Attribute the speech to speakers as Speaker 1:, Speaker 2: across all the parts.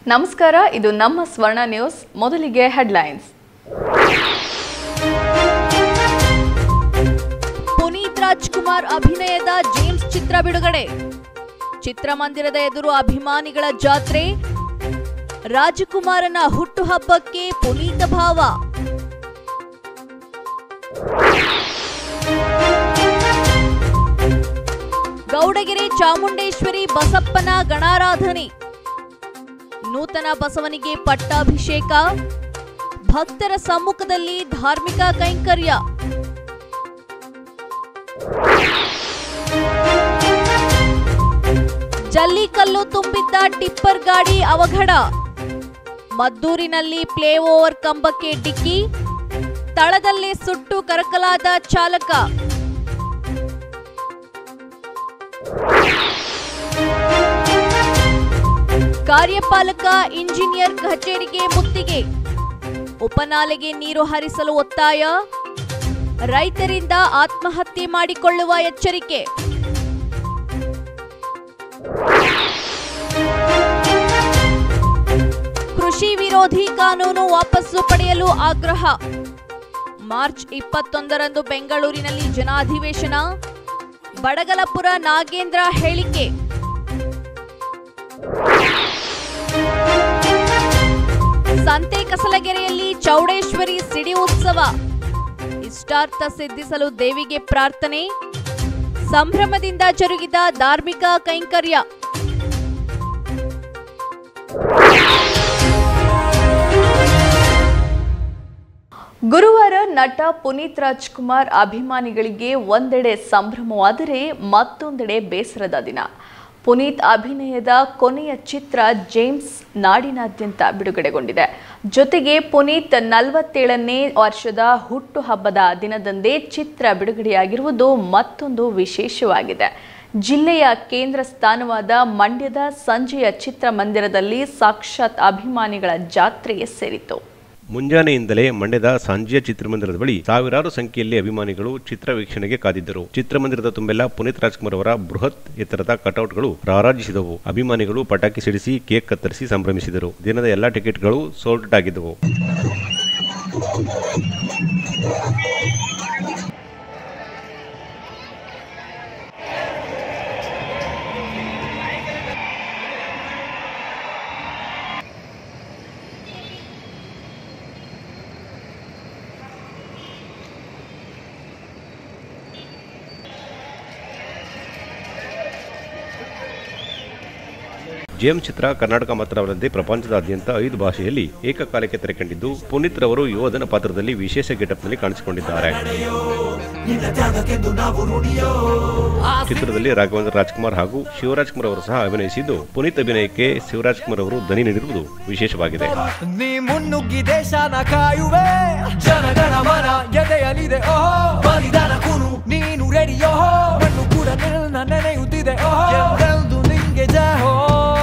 Speaker 1: ನಮಸ್ಕಾರ ಇದು ನಮ್ಮ ಸ್ವರ್ಣ ನ್ಯೂಸ್ ಮೊದಲಿಗೆ ಹೆಡ್ಲೈನ್ಸ್
Speaker 2: ಪುನೀತ್ ರಾಜ್ಕುಮಾರ್ ಅಭಿನಯದ ಜೇಮ್ಸ್ ಚಿತ್ರ ಬಿಡುಗಡೆ ಚಿತ್ರಮಂದಿರದ ಎದುರು ಅಭಿಮಾನಿಗಳ ಜಾತ್ರೆ ರಾಜಕುಮಾರನ ಹುಟ್ಟುಹಬ್ಬಕ್ಕೆ ಪುನೀತ ಭಾವ ಗೌಡಗೆರೆ ಚಾಮುಂಡೇಶ್ವರಿ ಬಸಪ್ಪನ ಗಣಾರಾಧನೆ ನೂತನ ಬಸವನಿಗೆ ಪಟ್ಟಾಭಿಷೇಕ ಭಕ್ತರ ಸಮ್ಮುಖದಲ್ಲಿ ಧಾರ್ಮಿಕ ಕೈಂಕರ್ಯ ಜಲ್ಲಿಕಲ್ಲು ತುಂಬಿದ್ದ ಟಿಪ್ಪರ್ ಗಾಡಿ ಅವಘಡ ಮದ್ದೂರಿನಲ್ಲಿ ಫ್ಲೈ ಓವರ್ ಕಂಬಕ್ಕೆ ಡಿಕ್ಕಿ ತಳದಲ್ಲೇ ಸುಟ್ಟು ಕರಕಲಾದ ಚಾಲಕ ಕಾರ್ಯಪಾಲಕ ಇಂಜಿನಿಯರ್ ಕಚೇರಿಗೆ ಮುತ್ತಿಗೆ ಉಪನಾಲೆಗೆ ನೀರು ಹರಿಸಲು ಒತ್ತಾಯ ರೈತರಿಂದ ಆತ್ಮಹತ್ಯೆ ಮಾಡಿಕೊಳ್ಳುವ ಎಚ್ಚರಿಕೆ ಕೃಷಿ ವಿರೋಧಿ ಕಾನೂನು ವಾಪಸ್ಸು ಪಡೆಯಲು ಆಗ್ರಹ ಮಾರ್ಚ್ ಇಪ್ಪತ್ತೊಂದರಂದು ಬೆಂಗಳೂರಿನಲ್ಲಿ ಜನಾಧಿವೇಶನ ಬಡಗಲಪುರ ನಾಗೇಂದ್ರ ಹೇಳಿಕೆ ಸಂತೆ ಕಸಲಗೆರೆಯಲ್ಲಿ ಚೌಡೇಶ್ವರಿ ಸಿಡಿ ಉತ್ಸವ ಇಷ್ಟಾರ್ಥ ಸಿದ್ಧಿಸಲು ದೇವಿಗೆ ಪ್ರಾರ್ಥನೆ ಸಂಭ್ರಮದಿಂದ ಜರುಗಿದ ಧಾರ್ಮಿಕ ಕೈಂಕರ್ಯ
Speaker 1: ಗುರುವಾರ ನಟ ಪುನೀತ್ ರಾಜ್ಕುಮಾರ್ ಅಭಿಮಾನಿಗಳಿಗೆ ಒಂದೆಡೆ ಸಂಭ್ರಮವಾದರೆ ಮತ್ತೊಂದೆಡೆ ಬೇಸರದ ದಿನ ಪುನೀತ್ ಅಭಿನಯದ ಕೊನೆಯ ಚಿತ್ರ ಜೇಮ್ಸ್ ನಾಡಿನಾದ್ಯಂತ ಬಿಡುಗಡೆಗೊಂಡಿದೆ ಜೊತೆಗೆ ಪುನೀತ್ ನಲವತ್ತೇಳನೇ ವರ್ಷದ ಹುಟ್ಟುಹಬ್ಬದ ದಿನದಂದೇ ಚಿತ್ರ ಬಿಡುಗಡೆಯಾಗಿರುವುದು ಮತ್ತೊಂದು ವಿಶೇಷವಾಗಿದೆ ಜಿಲ್ಲೆಯ ಕೇಂದ್ರ ಸ್ಥಾನವಾದ ಮಂಡ್ಯದ ಸಂಜೆಯ ಚಿತ್ರಮಂದಿರದಲ್ಲಿ ಸಾಕ್ಷಾತ್ ಅಭಿಮಾನಿಗಳ ಜಾತ್ರೆ ಸೇರಿತು
Speaker 3: ಮುಂಜಾನೆಯಿಂದಲೇ ಮಂಡ್ಯದ ಸಂಜೆಯ ಚಿತ್ರಮಂದಿರದ ಬಳಿ ಸಾವಿರಾರು ಸಂಖ್ಯೆಯಲ್ಲಿ ಅಭಿಮಾನಿಗಳು ಚಿತ್ರ ವೀಕ್ಷಣೆಗೆ ಕಾದಿದ್ದರು ಚಿತ್ರಮಂದಿರದ ತುಂಬೆಲ್ಲ ಪುನೀತ್ ರಾಜ್ಕುಮಾರ್ ಅವರ ಬೃಹತ್ ಎತ್ತರದ ಕಟೌಟ್ಗಳು ರಾರಾಜಿಸಿದವು ಅಭಿಮಾನಿಗಳು ಪಟಾಕಿ ಸಿಡಿಸಿ ಕೇಕ್ ಕತ್ತರಿಸಿ ಸಂಭ್ರಮಿಸಿದರು ದಿನದ ಎಲ್ಲಾ ಟಿಕೆಟ್ಗಳು ಸೋಲ್ಡ್ ಆಗಿದ್ದವು ಜೇಮ್ಸ್ ಚಿತ್ರ ಕರ್ನಾಟಕ ಮಾತ್ರವಲ್ಲದೆ ಪ್ರಪಂಚದಾದ್ಯಂತ ಐದು ಭಾಷೆಯಲ್ಲಿ ಏಕಕಾಲಕ್ಕೆ ತೆರೆಕಂಡಿದ್ದು ಪುನೀತ್ ರವರು ಯೋಧನ ಪಾತ್ರದಲ್ಲಿ ವಿಶೇಷ ಗೆಟಪ್ನಲ್ಲಿ ಕಾಣಿಸಿಕೊಂಡಿದ್ದಾರೆ ಚಿತ್ರದಲ್ಲಿ ರಾಘವೇಂದ್ರ ರಾಜ್ಕುಮಾರ್ ಹಾಗೂ ಶಿವರಾಜ್ ಕುಮಾರ್ ಅವರು ಸಹ ಅಭಿನಯಿಸಿದ್ದು ಪುನೀತ್ ಅಭಿನಯಕ್ಕೆ ಶಿವರಾಜ್ ಕುಮಾರ್ ಅವರು ದನಿ ನೀಡಿರುವುದು ವಿಶೇಷವಾಗಿದೆ
Speaker 4: ನೀ ಮುನ್ನುಗ್ಗಿ ದೇಶನ ಕಾಯುವೆ ಜನಗಣ ಮನ ಎದೆಯಲಿದೆ ಓಹೋ ಬಲಿದಾನ ಕುನು ನೀನು ರೆಡಿಯೋ ಮಣ್ಣು ಕೂಡ ನಿನ್ನ ನೆನೆಯುತ್ತಿದೆ ಓಹೋ ಎಂದೆಂದು ನಿಂಗೆ ಜಹೋ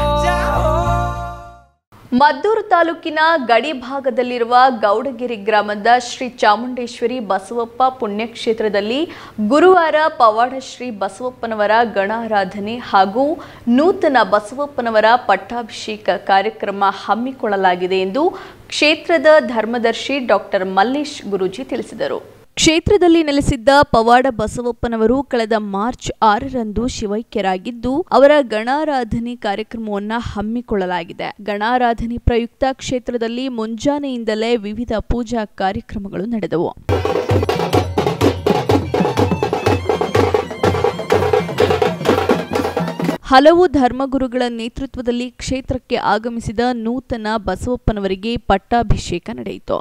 Speaker 1: ಮದ್ದೂರು ತಾಲೂಕಿನ ಗಡಿ ಭಾಗದಲ್ಲಿರುವ ಗೌಡಗಿರಿ ಗ್ರಾಮದ ಶ್ರೀ ಚಾಮುಂಡೇಶ್ವರಿ ಬಸವಪ್ಪ ಪುಣ್ಯಕ್ಷೇತ್ರದಲ್ಲಿ ಗುರುವಾರ ಪವಾಡ ಶ್ರೀ ಬಸವಪ್ಪನವರ ಗಣಾರಾಧನೆ ಹಾಗೂ ನೂತನ ಬಸವಪ್ಪನವರ ಪಟ್ಟಾಭಿಷೇಕ ಕಾರ್ಯಕ್ರಮ ಹಮ್ಮಿಕೊಳ್ಳಲಾಗಿದೆ ಎಂದು ಕ್ಷೇತ್ರದ ಧರ್ಮದರ್ಶಿ ಡಾಕ್ಟರ್ ಮಲ್ಲೇಶ್ ಗುರೂಜಿ ತಿಳಿಸಿದರು ಕ್ಷೇತ್ರದಲ್ಲಿ ನೆಲೆಸಿದ್ದ ಪವಾಡ ಬಸವಪ್ಪನವರು ಕಳೆದ ಮಾರ್ಚ್ ಆರರಂದು ಶಿವೈಕ್ಯರಾಗಿದ್ದು ಅವರ ಗಣಾರಾಧನೆ ಕಾರ್ಯಕ್ರಮವನ್ನ ಹಮ್ಮಿಕೊಳ್ಳಲಾಗಿದೆ ಗಣಾರಾಧನೆ ಪ್ರಯುಕ್ತ ಕ್ಷೇತ್ರದಲ್ಲಿ ಮುಂಜಾನೆಯಿಂದಲೇ ವಿವಿಧ ಪೂಜಾ ಕಾರ್ಯಕ್ರಮಗಳು ನಡೆದವು ಹಲವು ಧರ್ಮಗುರುಗಳ ನೇತೃತ್ವದಲ್ಲಿ ಕ್ಷೇತ್ರಕ್ಕೆ ಆಗಮಿಸಿದ ನೂತನ ಬಸವಪ್ಪನವರಿಗೆ ಪಟ್ಟಾಭಿಷೇಕ ನಡೆಯಿತು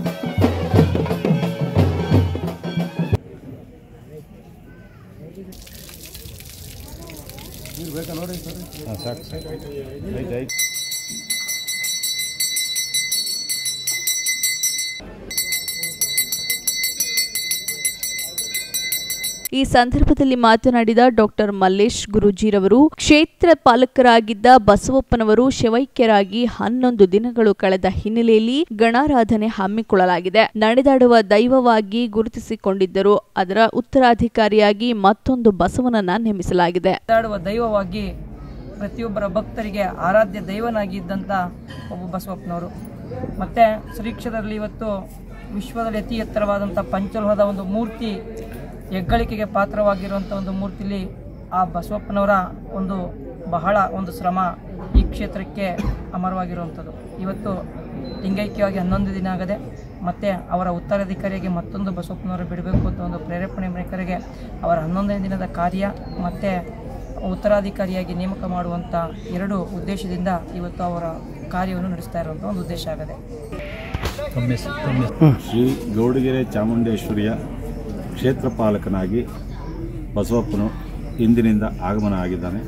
Speaker 1: ಈ ಸಂದರ್ಭದಲ್ಲಿ ಮಾತನಾಡಿದ ಡಾಕ್ಟರ್ ಮಲ್ಲೇಶ್ ಗುರೂಜಿರವರು ಕ್ಷೇತ್ರ ಪಾಲಕರಾಗಿದ್ದ ಬಸವಪ್ಪನವರು ಶಿವೈಕ್ಯರಾಗಿ ಹನ್ನೊಂದು ದಿನಗಳು ಕಳೆದ ಹಿನ್ನೆಲೆಯಲ್ಲಿ ಗಣಾರಾಧನೆ ಹಮ್ಮಿಕೊಳ್ಳಲಾಗಿದೆ ನಡೆದಾಡುವ ದೈವವಾಗಿ ಗುರುತಿಸಿಕೊಂಡಿದ್ದರು ಅದರ ಉತ್ತರಾಧಿಕಾರಿಯಾಗಿ ಮತ್ತೊಂದು ಬಸವನನ್ನ ನೇಮಿಸಲಾಗಿದೆ
Speaker 5: ಮಾತಾಡುವ ದೈವವಾಗಿ ಪ್ರತಿಯೊಬ್ಬರ ಭಕ್ತರಿಗೆ ಆರಾಧ್ಯ ದೈವನಾಗಿದ್ದಂಥ ಒಬ್ಬ ಬಸವಪ್ಪನವರು ಮತ್ತು ಶ್ರೀ ಕ್ಷೇತ್ರದಲ್ಲಿ ಇವತ್ತು ವಿಶ್ವದಲ್ಲಿ ಅತಿ ಎತ್ತರವಾದಂಥ ಪಂಚಲೋಹದ ಒಂದು ಮೂರ್ತಿ ಹೆಗ್ಗಳಿಕೆಗೆ ಪಾತ್ರವಾಗಿರುವಂಥ ಒಂದು ಮೂರ್ತಿಲಿ ಆ ಬಸವಪ್ಪನವರ ಒಂದು ಬಹಳ ಒಂದು ಶ್ರಮ ಈ ಕ್ಷೇತ್ರಕ್ಕೆ ಅಮರವಾಗಿರುವಂಥದ್ದು ಇವತ್ತು ಲಿಂಗೈಕ್ಯವಾಗಿ ಹನ್ನೊಂದು ದಿನ ಆಗದೆ ಮತ್ತು ಅವರ ಉತ್ತರಾಧಿಕಾರಿಯಾಗಿ ಮತ್ತೊಂದು ಬಸವಪ್ಪನವರು ಬಿಡಬೇಕು ಅಂತ ಒಂದು ಪ್ರೇರೇಪಣೆ ಮೇರೆಗೆ ಅವರ ಹನ್ನೊಂದನೇ ದಿನದ ಕಾರ್ಯ ಮತ್ತು ಉತ್ತರಾಧಿಕಾರಿಯಾಗಿ ನೇಮಕ ಮಾಡುವಂಥ ಎರಡು ಉದ್ದೇಶದಿಂದ ಇವತ್ತು ಅವರ ಕಾರ್ಯವನ್ನು ನಡೆಸ್ತಾ ಇರುವಂಥ ಒಂದು ಉದ್ದೇಶ ಆಗಿದೆ
Speaker 6: ಶ್ರೀ ಗೌಡಗೆರೆ ಚಾಮುಂಡೇಶ್ವರಿಯ ಕ್ಷೇತ್ರ ಪಾಲಕನಾಗಿ ಬಸವಪ್ಪನು ಇಂದಿನಿಂದ ಆಗಮನ ಆಗಿದ್ದಾನೆ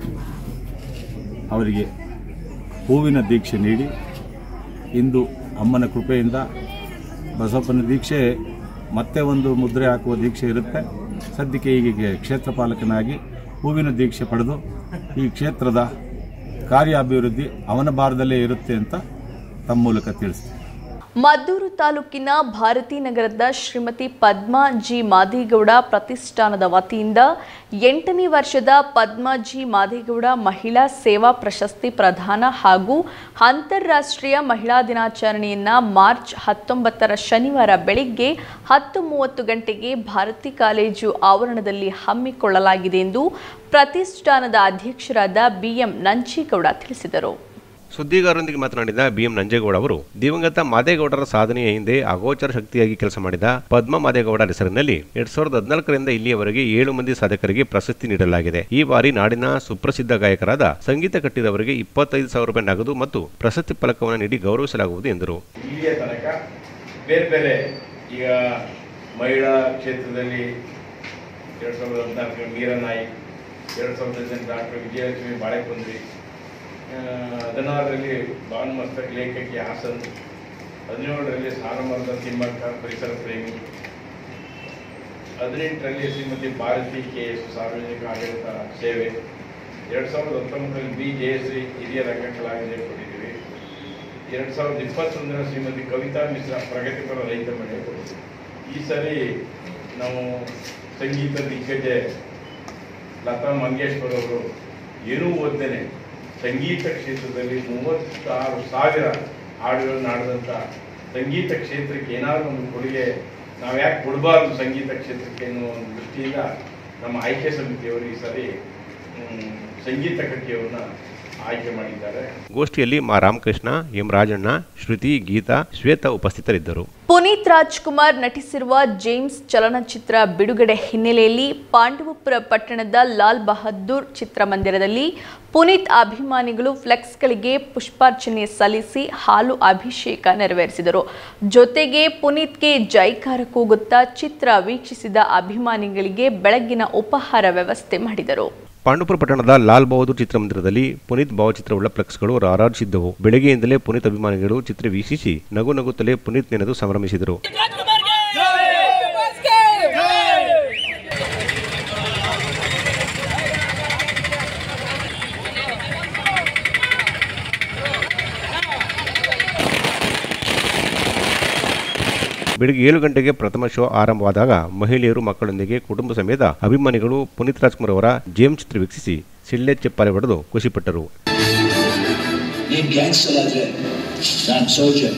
Speaker 6: ಅವರಿಗೆ ಹೂವಿನ ದೀಕ್ಷೆ ನೀಡಿ ಇಂದು ಅಮ್ಮನ ಕೃಪೆಯಿಂದ ಬಸವಪ್ಪನ ದೀಕ್ಷೆ ಮತ್ತೆ ಒಂದು ಮುದ್ರೆ ಹಾಕುವ ದೀಕ್ಷೆ ಇರುತ್ತೆ ಸದ್ಯಕ್ಕೆ ಈಗ ಕ್ಷೇತ್ರ ಪಾಲಕನಾಗಿ ಹೂವಿನ ದೀಕ್ಷೆ ಪಡೆದು ಈ ಕ್ಷೇತ್ರದ ಕಾರ್ಯಾಭಿವೃದ್ಧಿ ಅವನ ಭಾರದಲ್ಲೇ ಇರುತ್ತೆ ಅಂತ ತಮ್ಮ ಮೂಲಕ ತಿಳಿಸ್ತೀನಿ
Speaker 1: ಮದ್ದೂರು ತಾಲೂಕಿನ ಭಾರತಿ ನಗರದ ಶ್ರೀಮತಿ ಪದ್ಮಾ ಜಿ ಮಾದೇಗೌಡ ಪ್ರತಿಷ್ಠಾನದ ವತಿಯಿಂದ ಎಂಟನೇ ವರ್ಷದ ಪದ್ಮಾ ಜಿ ಮಾದೇಗೌಡ ಮಹಿಳಾ ಸೇವಾ ಪ್ರಶಸ್ತಿ ಪ್ರದಾನ ಹಾಗೂ ಅಂತಾರಾಷ್ಟ್ರೀಯ ಮಹಿಳಾ ದಿನಾಚರಣೆಯನ್ನ ಮಾರ್ಚ್ ಹತ್ತೊಂಬತ್ತರ ಶನಿವಾರ ಬೆಳಿಗ್ಗೆ ಹತ್ತು ಮೂವತ್ತು ಗಂಟೆಗೆ ಭಾರತಿ ಕಾಲೇಜು ಆವರಣದಲ್ಲಿ ಹಮ್ಮಿಕೊಳ್ಳಲಾಗಿದೆ ಎಂದು ಪ್ರತಿಷ್ಠಾನದ ಅಧ್ಯಕ್ಷರಾದ ಬಿಎಂ ನಂಜೇಗೌಡ ತಿಳಿಸಿದರು
Speaker 3: ಸುದ್ದಿಗಾರರೊಂದಿಗೆ ಮಾತನಾಡಿದ ಬಿಎಂ ನಂಜೇಗೌಡ ಅವರು ದಿವಂಗತ ಮಾದೇಗೌಡರ ಸಾಧನೆಯ ಹಿಂದೆ ಅಗೋಚರ ಶಕ್ತಿಯಾಗಿ ಕೆಲಸ ಮಾಡಿದ ಪದ್ಮ ಮಾದೇಗೌಡ ಹೆಸರಿನಲ್ಲಿ ಎರಡ್ ಸಾವಿರದ ಹದಿನಾಲ್ಕರಿಂದ ಇಲ್ಲಿಯವರೆಗೆ ಏಳು ಮಂದಿ ಸಾಧಕರಿಗೆ ಪ್ರಶಸ್ತಿ ನೀಡಲಾಗಿದೆ ಈ ಬಾರಿ ನಾಡಿನ ಸುಪ್ರಸಿದ್ಧ ಗಾಯಕರಾದ ಸಂಗೀತ ಕಟ್ಟಿದವರಿಗೆ ಇಪ್ಪತ್ತೈದು ಸಾವಿರ ರೂಪಾಯಿ ನಗದು ಮತ್ತು ಪ್ರಶಸ್ತಿ ಫಲಕವನ್ನು ನೀಡಿ ಗೌರವಿಸಲಾಗುವುದು ಎಂದರು
Speaker 7: ಇಲ್ಲಿಯ ತನಕ ಬೇರೆ ಬೇರೆ ಈಗ ಮಹಿಳಾ ಕ್ಷೇತ್ರದಲ್ಲಿ ಎರಡು ಸಾವಿರದ ಹದಿನಾಲ್ಕರ ಮೀರಾ ನಾಯ್ಕ್ ಎರಡು ಸಾವಿರದ ಹದಿನೆಂಟು ಡಾಕ್ಟರ್ ವಿಜಯಲಕ್ಷ್ಮಿ ಬಾಳೆಕೊಂದ್ರಿ ಆ, ಹದಿನಾರರಲ್ಲಿ ಬಾನ್ ಮಸ್ತಕ್ ಲೇಖಕಿ ಹಾಸನ್ ಹದಿನೇಳರಲ್ಲಿ ಸಾರಮರ್ದ ತಿಮ್ಮಕ್ಕ ಪರಿಸರ ಪ್ರೇಮಿ ಹದಿನೆಂಟರಲ್ಲಿ ಶ್ರೀಮತಿ ಭಾರತಿ ಕೆ ಎಸ್ ಸಾರ್ವಜನಿಕ ಆಡಳಿತ ಸೇವೆ ಎರಡು ಸಾವಿರದ ಹತ್ತೊಂಬತ್ತರಲ್ಲಿ ಬಿ ಜಯಶ್ರೀ ಹಿರಿಯ ರಂಗ ಕಲಾವಿದೆ ಕೊಟ್ಟಿದ್ದೀವಿ ಎರಡು ಸಾವಿರದ ಇಪ್ಪತ್ತೊಂದರ ಶ್ರೀಮತಿ ಕವಿತಾ ಮಿಶ್ರಾ ಪ್ರಗತಿಪರ ರೈತ ಮಹಿಳೆ ಕೊಟ್ಟಿದ್ದೀವಿ ಈ ಸರಿ ನಾವು ಸಂಗೀತ ದಿಗ್ಗಜ ಲತಾ ಮಂಗೇಶ್ವರ್ ಅವರು ಏನೂ ಓದ್ದೇನೆ ಸಂಗೀತ ಕ್ಷೇತ್ರದಲ್ಲಿ ಮೂವತ್ತಾರು ಸಾವಿರ ಹಾಡುಗಳನ್ನು ಹಾಡಿದಂಥ ಸಂಗೀತ ಕ್ಷೇತ್ರಕ್ಕೆ ಏನಾದರೂ ಒಂದು ಕೊಡುಗೆ ನಾವು ಯಾಕೆ ಕೊಡಬಾರ್ದು ಸಂಗೀತ ಕ್ಷೇತ್ರಕ್ಕೆ ಎನ್ನುವ ಒಂದು ದೃಷ್ಟಿಯಿಂದ ನಮ್ಮ ಆಯ್ಕೆ ಸಮಿತಿಯವರು ಈ ಸರಿ ಮ್, ಸಂಗೀತ ಕಟ್ಟಿಯವ್ರನ್ನ ಆಯ್ಕೆ ಮಾಡಿದ್ದಾರೆ
Speaker 3: ಗೋಷ್ಠಿಯಲ್ಲಿ ಮಾ ರಾಮಕೃಷ್ಣ ಎಂ ರಾಜಣ್ಣ ಶ್ರುತಿ ಗೀತಾ ಶ್ವೇತಾ ಉಪಸ್ಥಿತರಿದ್ದರು
Speaker 1: ಪುನೀತ್ ರಾಜ್ಕುಮಾರ್ ನಟಿಸಿರುವ ಜೇಮ್ಸ್ ಚಲನಚಿತ್ರ ಬಿಡುಗಡೆ ಹಿನ್ನೆಲೆಯಲ್ಲಿ ಪಾಂಡವಪುರ ಪಟ್ಟಣದ ಲಾಲ್ ಬಹದ್ದೂರ್ ಚಿತ್ರಮಂದಿರದಲ್ಲಿ ಪುನೀತ್ ಅಭಿಮಾನಿಗಳು ಫ್ಲೆಕ್ಸ್ಗಳಿಗೆ ಪುಷ್ಪಾರ್ಚನೆ ಸಲ್ಲಿಸಿ ಹಾಲು ಅಭಿಷೇಕ ನೆರವೇರಿಸಿದರು ಜೊತೆಗೆ ಪುನೀತ್ಗೆ ಜೈಕಾರ ಕೂಗುತ್ತಾ ಚಿತ್ರ ವೀಕ್ಷಿಸಿದ ಅಭಿಮಾನಿಗಳಿಗೆ ಬೆಳಗ್ಗಿನ ಉಪಹಾರ ವ್ಯವಸ್ಥೆ ಮಾಡಿದರು
Speaker 3: ಪಾಂಡುಪುರ ಪಟ್ಟಣದ ಲಾಲ್ ಬಹದ್ದೂರ್ ಚಿತ್ರಮಂದಿರದಲ್ಲಿ ಪುನೀತ್ ಭಾವಚಿತ್ರವುಳ್ಳ ಫ್ಲೆಕ್ಸ್ಗಳು ರಾರಾಜಿಸಿದ್ದವು ಬೆಳಗ್ಗೆಯಿಂದಲೇ ಪುನೀತ್ ಅಭಿಮಾನಿಗಳು ಚಿತ್ರ ವೀಕ್ಷಿಸಿ ನಗು ನಗುತ್ತಲೇ ಪುನೀತ್ ನೆನೆದು ಸಂಭ್ರಮಿಸಿದರು ಬೆಳಗ್ಗೆ ಏಳು ಗಂಟೆಗೆ ಪ್ರಥಮ ಶೋ ಆರಂಭವಾದಾಗ ಮಹಿಳೆಯರು ಮಕ್ಕಳೊಂದಿಗೆ ಕುಟುಂಬ ಸಮೇತ ಅಭಿಮಾನಿಗಳು ಪುನೀತ್ ರಾಜ್ಕುಮಾರ್ ಅವರ ಜೇಮ್ಸ್ ಚಿತ್ರ ವೀಕ್ಷಿಸಿ ಸಿಳ್ಳೆ ಚಪ್ಪಾಳೆ ಹೊಡೆದು ಖುಷಿಪಟ್ಟರು
Speaker 8: ನೀನ್ ಗ್ಯಾಂಗ್ಸ್ಟರ್ ಆದ್ರೆ ನಾನ್ ಸೋಲ್ಜರ್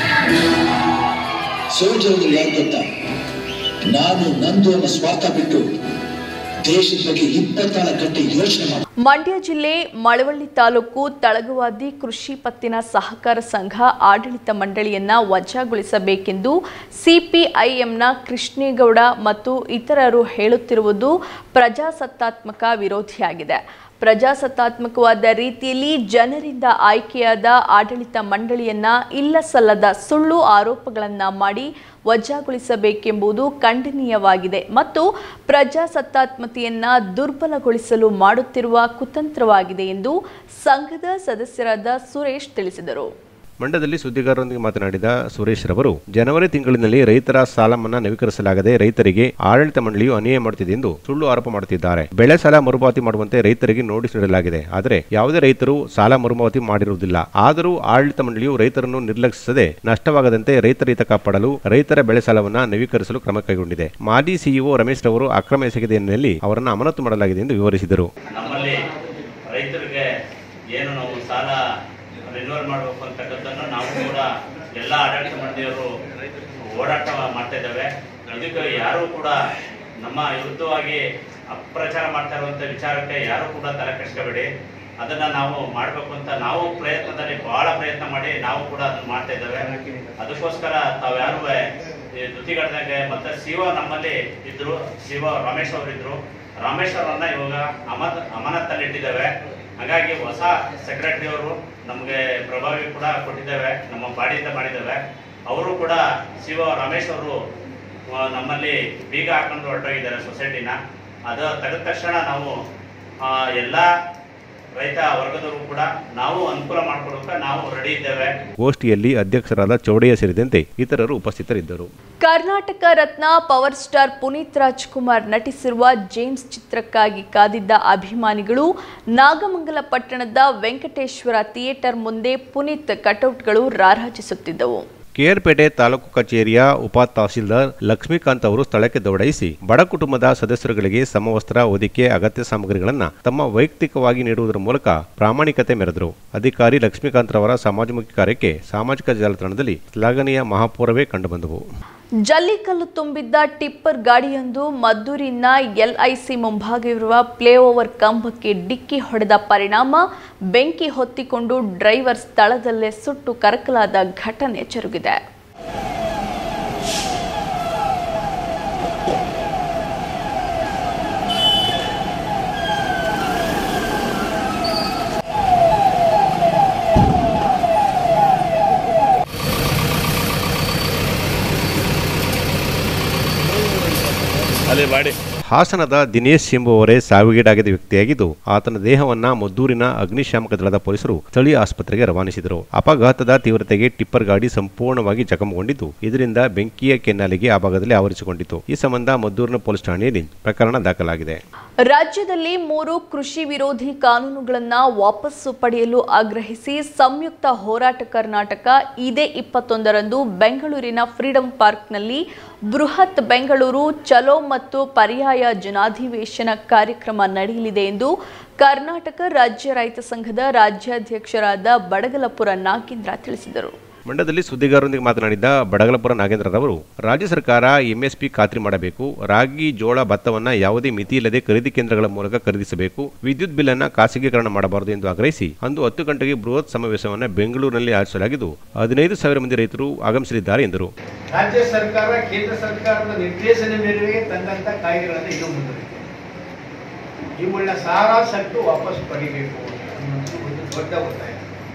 Speaker 8: ಸೋಲ್ಜರ್ ಅಂದ್ರೆ ಯಾರು ಗೊತ್ತಾ ನಾನು ನಂದು ಅನ್ನೋ ಸ್ವಾರ್ಥ ಬಿಟ್ಟು ದೇಶದ ಬಗ್ಗೆ ಇಪ್ಪತ್ನಾಲ್ಕು ಗಂಟೆ ಯೋಚನೆ ಮಾಡಿ
Speaker 1: ಮಂಡ್ಯ ಜಿಲ್ಲೆ ಮಳವಳ್ಳಿ ತಾಲೂಕು ತಳಗವಾದಿ ಕೃಷಿ ಪತ್ತಿನ ಸಹಕಾರ ಸಂಘ ಆಡಳಿತ ಮಂಡಳಿಯನ್ನ ವಜಾಗೊಳಿಸಬೇಕೆಂದು ಸಿಪಿಐಎಂನ ಕೃಷ್ಣೇಗೌಡ ಮತ್ತು ಇತರರು ಹೇಳುತ್ತಿರುವುದು ಪ್ರಜಾಸತ್ತಾತ್ಮಕ ವಿರೋಧಿಯಾಗಿದೆ ಪ್ರಜಾಸತ್ತಾತ್ಮಕವಾದ ರೀತಿಯಲ್ಲಿ ಜನರಿಂದ ಆಯ್ಕೆಯಾದ ಆಡಳಿತ ಮಂಡಳಿಯನ್ನ ಇಲ್ಲಸಲ್ಲದ ಸುಳ್ಳು ಆರೋಪಗಳನ್ನ ಮಾಡಿ ವಜಾಗೊಳಿಸಬೇಕೆಂಬುದು ಖಂಡನೀಯವಾಗಿದೆ ಮತ್ತು ಪ್ರಜಾಸತ್ತಾತ್ಮತೆಯನ್ನ ದುರ್ಬಲಗೊಳಿಸಲು ಮಾಡುತ್ತಿರುವ ಕುತಂತ್ರವಾಗಿದೆ ಎಂದು ಸಂಘದ ಸದಸ್ಯರಾದ ಸುರೇಶ್ ತಿಳಿಸಿದರು
Speaker 3: ಮಂಡ್ಯದಲ್ಲಿ ಸುದ್ದಿಗಾರರೊಂದಿಗೆ ಮಾತನಾಡಿದ ಸುರೇಶ್ ರವರು ಜನವರಿ ತಿಂಗಳಿನಲ್ಲಿ ರೈತರ ಸಾಲ ಮನ್ನಾ ನವೀಕರಿಸಲಾಗದೆ ರೈತರಿಗೆ ಆಡಳಿತ ಮಂಡಳಿಯು ಅನ್ಯಾಯ ಮಾಡುತ್ತಿದೆ ಎಂದು ಸುಳ್ಳು ಆರೋಪ ಮಾಡುತ್ತಿದ್ದಾರೆ ಬೆಳೆ ಸಾಲ ಮರುಪಾವತಿ ಮಾಡುವಂತೆ ರೈತರಿಗೆ ನೋಟಿಸ್ ನೀಡಲಾಗಿದೆ ಆದರೆ ಯಾವುದೇ ರೈತರು ಸಾಲ ಮರುಪಾವತಿ ಮಾಡಿರುವುದಿಲ್ಲ ಆದರೂ ಆಡಳಿತ ಮಂಡಳಿಯು ರೈತರನ್ನು ನಿರ್ಲಕ್ಷಿಸದೆ ನಷ್ಟವಾಗದಂತೆ ರೈತರ ಹಿತ ಕಾಪಾಡಲು ರೈತರ ಬೆಳೆ ಸಾಲವನ್ನು ನವೀಕರಿಸಲು ಕ್ರಮ ಕೈಗೊಂಡಿದೆ ಮಾಜಿ ಸಿಇಒ ರಮೇಶ್ ರವರು ಅಕ್ರಮ ಎಸಗಿದ ಹಿನ್ನೆಲೆಯಲ್ಲಿ ಅವರನ್ನು ಅಮಾನತು ಮಾಡಲಾಗಿದೆ ಎಂದು ವಿವರಿಸಿದರು
Speaker 7: ನಮ್ಮಲ್ಲಿ ರೈತರಿಗೆ
Speaker 9: ರಿನ್ಯೂವಲ್ ಮಾಡಬೇಕು ಅಂತಕ್ಕಂಥದ್ದನ್ನು ನಾವು ಕೂಡ ಎಲ್ಲ ಆಡಳಿತ ಮಂಡಳಿಯವರು ಓಡಾಟ ಮಾಡ್ತಾ ಇದ್ದೇವೆ ಇದಕ್ಕೆ ಯಾರು ಕೂಡ ನಮ್ಮ ವಿರುದ್ಧವಾಗಿ ಅಪ್ರಚಾರ ಮಾಡ್ತಾ ಇರುವಂತ ವಿಚಾರಕ್ಕೆ ಯಾರು ಕೂಡ ತಲೆ ಕೆಡಿಸ್ಕೋಬೇಡಿ ಅದನ್ನ ನಾವು ಮಾಡ್ಬೇಕು ಅಂತ ನಾವು ಪ್ರಯತ್ನದಲ್ಲಿ ಬಹಳ ಪ್ರಯತ್ನ ಮಾಡಿ ನಾವು ಕೂಡ ಅದನ್ನ ಮಾಡ್ತಾ ಇದ್ದೇವೆ ಅದಕ್ಕೋಸ್ಕರ ತಾವ್ಯಾರು ಈ ದುತಿಗಡದಾಗ ಮತ್ತೆ ಶಿವ ನಮ್ಮಲ್ಲಿ ಇದ್ರು ಶಿವ ರಮೇಶ್ ಅವರು ಇದ್ರು ರಮೇಶ್ ಅವರನ್ನ ಇವಾಗ ಅಮತ್ ಅಮಾನತಲ್ಲಿ ಇಟ್ಟಿದ್ದೇವೆ ಹಾಗಾಗಿ ಹೊಸ ಸೆಕ್ರೆಟರಿ ಅವರು ನಮಗೆ ಪ್ರಭಾವಿ ಕೂಡ ಕೊಟ್ಟಿದ್ದೇವೆ ನಮ್ಮ ಬಾಡಿಯಿಂದ ಮಾಡಿದ್ದೇವೆ ಅವರು ಕೂಡ ಶಿವ ರಮೇಶ್ ಅವರು ಆ, ನಮ್ಮಲ್ಲಿ ಬೀಗ ಹಾಕೊಂಡು ಹೊರಟೋಗಿದ್ದಾರೆ ಸೊಸೈಟಿನ ಅದು ತೆಗೆದ ತಕ್ಷಣ ನಾವು ಆ, ಎಲ್ಲ ರೈತ ವರ್ಗದವರು ಕೂಡ ನಾವು ಅನುಕೂಲ ಮಾಡ್ಕೊಡೋಕೆ ನಾವು ರೆಡಿ ಇದ್ದೇವೆ
Speaker 3: ಗೋಷ್ಠಿಯಲ್ಲಿ ಅಧ್ಯಕ್ಷರಾದ ಚೌಡಯ್ಯ ಸೇರಿದಂತೆ ಇತರರು ಉಪಸ್ಥಿತರಿದ್ದರು
Speaker 1: ಕರ್ನಾಟಕ ರತ್ನ ಪವರ್ ಸ್ಟಾರ್ ಪುನೀತ್ ರಾಜ್ಕುಮಾರ್ ನಟಿಸಿರುವ ಜೇಮ್ಸ್ ಚಿತ್ರಕ್ಕಾಗಿ ಕಾದಿದ್ದ ಅಭಿಮಾನಿಗಳು ನಾಗಮಂಗಲ ಪಟ್ಟಣದ ವೆಂಕಟೇಶ್ವರ ಥಿಯೇಟರ್ ಮುಂದೆ ಪುನೀತ್ ಕಟೌಟ್ಗಳು ರಾರಾಜಿಸುತ್ತಿದ್ದವು
Speaker 3: ಕೆಆರ್ಪೇಟೆ ತಾಲೂಕು ಕಚೇರಿಯ ಉಪ ತಹಸೀಲ್ದಾರ್ ಲಕ್ಷ್ಮೀಕಾಂತ್ ಅವರು ಸ್ಥಳಕ್ಕೆ ದೌಡಾಯಿಸಿ ಬಡ ಕುಟುಂಬದ ಸದಸ್ಯರುಗಳಿಗೆ ಸಮವಸ್ತ್ರ ಹೊದಿಕೆ ಅಗತ್ಯ ಸಾಮಗ್ರಿಗಳನ್ನು ತಮ್ಮ ವೈಯಕ್ತಿಕವಾಗಿ ನೀಡುವುದರ ಮೂಲಕ ಪ್ರಾಮಾಣಿಕತೆ ಮೆರೆದರು ಅಧಿಕಾರಿ ಲಕ್ಷ್ಮೀಕಾಂತ್ ರವರ ಸಮಾಜಮುಖಿ ಕಾರ್ಯಕ್ಕೆ ಸಾಮಾಜಿಕ ಜಾಲತಾಣದಲ್ಲಿ ಶ್ಲಾಘನೀಯ ಮಹಾಪೂರವೇ ಕಂಡುಬಂದವು
Speaker 1: ಜಲ್ಲಿಕಲ್ಲು ತುಂಬಿದ್ದ ಟಿಪ್ಪರ್ ಗಾಡಿಯೊಂದು ಮದ್ದೂರಿನ ಎಲ್ಐಸಿ ಮುಂಭಾಗವಿರುವ ಫ್ಲೈಓವರ್ ಕಂಬಕ್ಕೆ ಡಿಕ್ಕಿ ಹೊಡೆದ ಪರಿಣಾಮ ಬೆಂಕಿ ಹೊತ್ತಿಕೊಂಡು ಡ್ರೈವರ್ ಸ್ಥಳದಲ್ಲೇ ಸುಟ್ಟು ಕರಕಲಾದ ಘಟನೆ ಜರುಗಿದೆ
Speaker 3: ಅಲ್ಲಿ ಮಾಡಿ ಹಾಸನದ ದಿನೇಶ್ ಎಂಬುವರೇ ಸಾವಿಗೀಡಾಗಿದ್ದ ವ್ಯಕ್ತಿಯಾಗಿದ್ದು ಆತನ ದೇಹವನ್ನ ಮದ್ದೂರಿನ ಅಗ್ನಿಶಾಮಕ ದಳದ ಪೊಲೀಸರು ಸ್ಥಳೀಯ ಆಸ್ಪತ್ರೆಗೆ ರವಾನಿಸಿದರು ಅಪಘಾತದ ತೀವ್ರತೆಗೆ ಟಿಪ್ಪರ್ ಗಾಡಿ ಸಂಪೂರ್ಣವಾಗಿ ಜಖಮಗೊಂಡಿದ್ದು ಇದರಿಂದ ಬೆಂಕಿಯ ಕೆನ್ನಾಲಿಗೆ ಆ ಭಾಗದಲ್ಲಿ ಆವರಿಸಿಕೊಂಡಿತು ಈ ಸಂಬಂಧ ಮದ್ದೂರಿನ ಪೊಲೀಸ್ ಠಾಣೆಯಲ್ಲಿ ಪ್ರಕರಣ ದಾಖಲಾಗಿದೆ
Speaker 1: ರಾಜ್ಯದಲ್ಲಿ ಮೂರು ಕೃಷಿ ವಿರೋಧಿ ಕಾನೂನುಗಳನ್ನು ವಾಪಸ್ಸು ಪಡೆಯಲು ಆಗ್ರಹಿಸಿ ಸಂಯುಕ್ತ ಹೋರಾಟ ಕರ್ನಾಟಕ ಇದೇ ಇಪ್ಪತ್ತೊಂದರಂದು ಬೆಂಗಳೂರಿನ ಫ್ರೀಡಂ ಪಾರ್ಕ್ನಲ್ಲಿ ಬೃಹತ್ ಬೆಂಗಳೂರು ಚಲೋ ಮತ್ತು ಪರ್ಯಾಯ ಜನಾಧಿವೇಶನ ಕಾರ್ಯಕ್ರಮ ನಡೆಯಲಿದೆ ಎಂದು ಕರ್ನಾಟಕ ರಾಜ್ಯ ರೈತ ಸಂಘದ ರಾಜ್ಯಾಧ್ಯಕ್ಷರಾದ ಬಡಗಲಪುರ ನಾಗೇಂದ್ರ ತಿಳಿಸಿದರು
Speaker 3: ಮಂಡ್ಯದಲ್ಲಿ ಸುದ್ದಿಗಾರರೊಂದಿಗೆ ಮಾತನಾಡಿದ ಬಡಗಲಪುರ ನಾಗೇಂದ್ರರವರು ರಾಜ್ಯ ಸರ್ಕಾರ ಎಂಎಸ್ಪಿ ಖಾತ್ರಿ ಮಾಡಬೇಕು ರಾಗಿ ಜೋಳ ಭತ್ತವನ್ನ ಯಾವುದೇ ಮಿತಿ ಇಲ್ಲದೆ ಖರೀದಿ ಕೇಂದ್ರಗಳ ಮೂಲಕ ಖರೀದಿಸಬೇಕು ವಿದ್ಯುತ್ ಬಿಲ್ ಅನ್ನ ಖಾಸಗೀಕರಣ ಮಾಡಬಾರದು ಎಂದು ಆಗ್ರಹಿಸಿ ಅಂದು ಹತ್ತು ಗಂಟೆಗೆ ಬೃಹತ್ ಸಮಾವೇಶವನ್ನು ಬೆಂಗಳೂರಿನಲ್ಲಿ ಆಯೋಜಿಸಲಾಗಿದ್ದು ಹದಿನೈದು ಸಾವಿರ ಮಂದಿ ರೈತರು ಆಗಮಿಸಲಿದ್ದಾರೆ ಎಂದರು
Speaker 10: ರಾಜ್ಯ ಸರ್ಕಾರ ಕೇಂದ್ರ ಸರ್ಕಾರದ ನಿರ್ದೇಶನ ಮೇರೆಗೆ ತಂದಂತ ಕಾಯ್ದೆಗಳನ್ನು ಇನ್ನೂ ಮುಂದುವರಿದೆ ಇವುಗಳನ್ನ ಸಾರಾಸಟ್ಟು ವಾಪಸ್ ಪಡಿಬೇಕು ಅನ್ನೋದು ಒಂದು ದೊಡ್ಡ ಒತ್ತಾಯ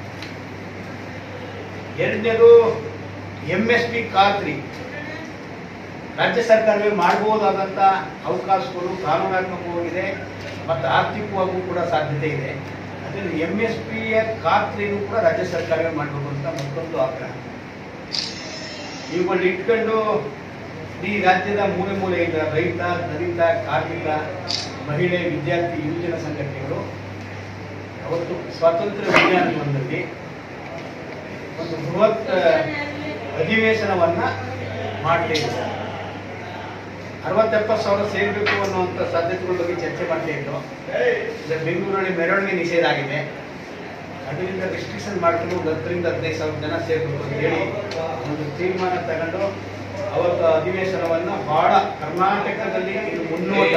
Speaker 10: ಎರಡನೇದು ಎಂ ಎಸ್ ಪಿ ಖಾತ್ರಿ ರಾಜ್ಯ ಸರ್ಕಾರವೇ ಮಾಡಬಹುದಾದಂಥ ಅವಕಾಶಗಳು ಕಾನೂನಾತ್ಮಕವಾಗಿದೆ ಮತ್ತು ಆರ್ಥಿಕವಾಗೂ ಕೂಡ ಸಾಧ್ಯತೆ ಇದೆ ಅದನ್ನು ಎಂ ಎಸ್ ಪಿಯ ಖಾತ್ರಿನೂ ಕೂಡ ರಾಜ್ಯ ಸರ್ಕಾರವೇ ಮಾಡಬೇಕು ಅಂತ ಮತ್ತೊಂದು ಆಗ್ರಹ ಇವುಗಳು ಇಟ್ಕೊಂಡು ಈ ರಾಜ್ಯದ ಮೂಲೆ ಮೂಲೆಯಿಂದ ರೈತ ದಲಿತ ಕಾರ್ಮಿಕ ಮಹಿಳೆ ವಿದ್ಯಾರ್ಥಿ ಯುವಜನ ಸಂಘಟನೆಗಳು ಅವತ್ತು ಸ್ವಾತಂತ್ರ್ಯ ವಿಜ್ಞಾನವನದಲ್ಲಿ ಒಂದು ಬೃಹತ್ ಅಧಿವೇಶನವನ್ನ ಮಾಡ್ತಾ ಇದ್ದಾರೆ ಅರವತ್ತೆಪ್ಪತ್ತು ಸಾವಿರ ಸೇರ್ಬೇಕು ಅನ್ನುವಂಥ ಸಾಧ್ಯತೆಗಳ ಬಗ್ಗೆ ಚರ್ಚೆ ಮಾಡ್ತಾ ಇದ್ದು ಈಗ ಬೆಂಗಳೂರಲ್ಲಿ ಮೆರವಣಿಗೆ ನಿಷೇಧ ಆಗಿದೆ ಅದರಿಂದ ರಿಸ್ಟ್ರಿಕ್ಷನ್ ಮಾಡ್ಕೊಂಡು ಒಂದು ಹತ್ತರಿಂದ ಹದಿನೈದು ಸಾವಿರ ಜನ ಸೇರ್ಬೇಕು ಅಂತ ಹೇಳಿ ಒಂದು ತೀರ್ಮಾನ ತಗೊಂಡು ಅವತ್ತು ಅಧಿವೇಶನವನ್ನ ಬಹಳ ಕರ್ನಾಟಕದಲ್ಲಿ ಇದು ಮುನ್ನೋಟ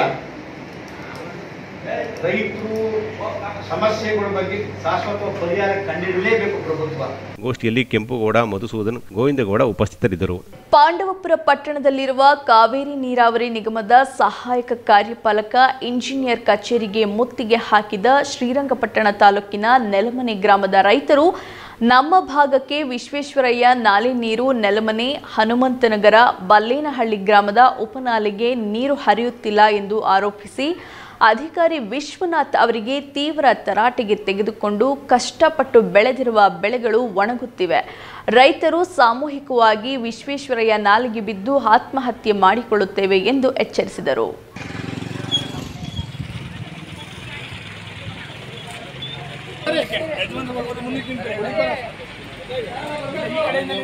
Speaker 10: ರೈತರು ಸಮಸ್ಯೆಗಳ ಬಗ್ಗೆ ಶಾಶ್ವತ ಪರಿಹಾರ ಕಂಡುಹಿಡಲೇಬೇಕು ಪ್ರಭುತ್ವ
Speaker 3: ಗೋಷ್ಠಿಯಲ್ಲಿ ಕೆಂಪುಗೌಡ ಮಧುಸೂದನ್ ಗೋವಿಂದಗೌಡ ಉಪಸ್ಥಿತರಿದ್ದರು
Speaker 1: ಪಾಂಡವಪುರ ಪಟ್ಟಣದಲ್ಲಿರುವ ಕಾವೇರಿ ನೀರಾವರಿ ನಿಗಮದ ಸಹಾಯಕ ಕಾರ್ಯಪಾಲಕ ಇಂಜಿನಿಯರ್ ಕಚೇರಿಗೆ ಮುತ್ತಿಗೆ ಹಾಕಿದ ಶ್ರೀರಂಗಪಟ್ಟಣ ತಾಲೂಕಿನ ನೆಲಮನೆ ಗ್ರಾಮದ ರೈತರು ನಮ್ಮ ಭಾಗಕ್ಕೆ ವಿಶ್ವೇಶ್ವರಯ್ಯ ನಾಲೆ ನೀರು ನೆಲಮನೆ ಹನುಮಂತನಗರ ಬಲ್ಲೇನಹಳ್ಳಿ ಗ್ರಾಮದ ಉಪನಾಲೆಗೆ ನೀರು ಹರಿಯುತ್ತಿಲ್ಲ ಎಂದು ಆರೋಪಿಸಿ ಅಧಿಕಾರಿ ವಿಶ್ವನಾಥ್ ಅವರಿಗೆ ತೀವ್ರ ತರಾಟೆಗೆ ತೆಗೆದುಕೊಂಡು ಕಷ್ಟಪಟ್ಟು ಬೆಳೆದಿರುವ ಬೆಳೆಗಳು ಒಣಗುತ್ತಿವೆ ರೈತರು ಸಾಮೂಹಿಕವಾಗಿ ವಿಶ್ವೇಶ್ವರಯ್ಯ ನಾಲಿಗೆ ಬಿದ್ದು ಆತ್ಮಹತ್ಯೆ ಮಾಡಿಕೊಳ್ಳುತ್ತೇವೆ ಎಂದು ಎಚ್ಚರಿಸಿದರು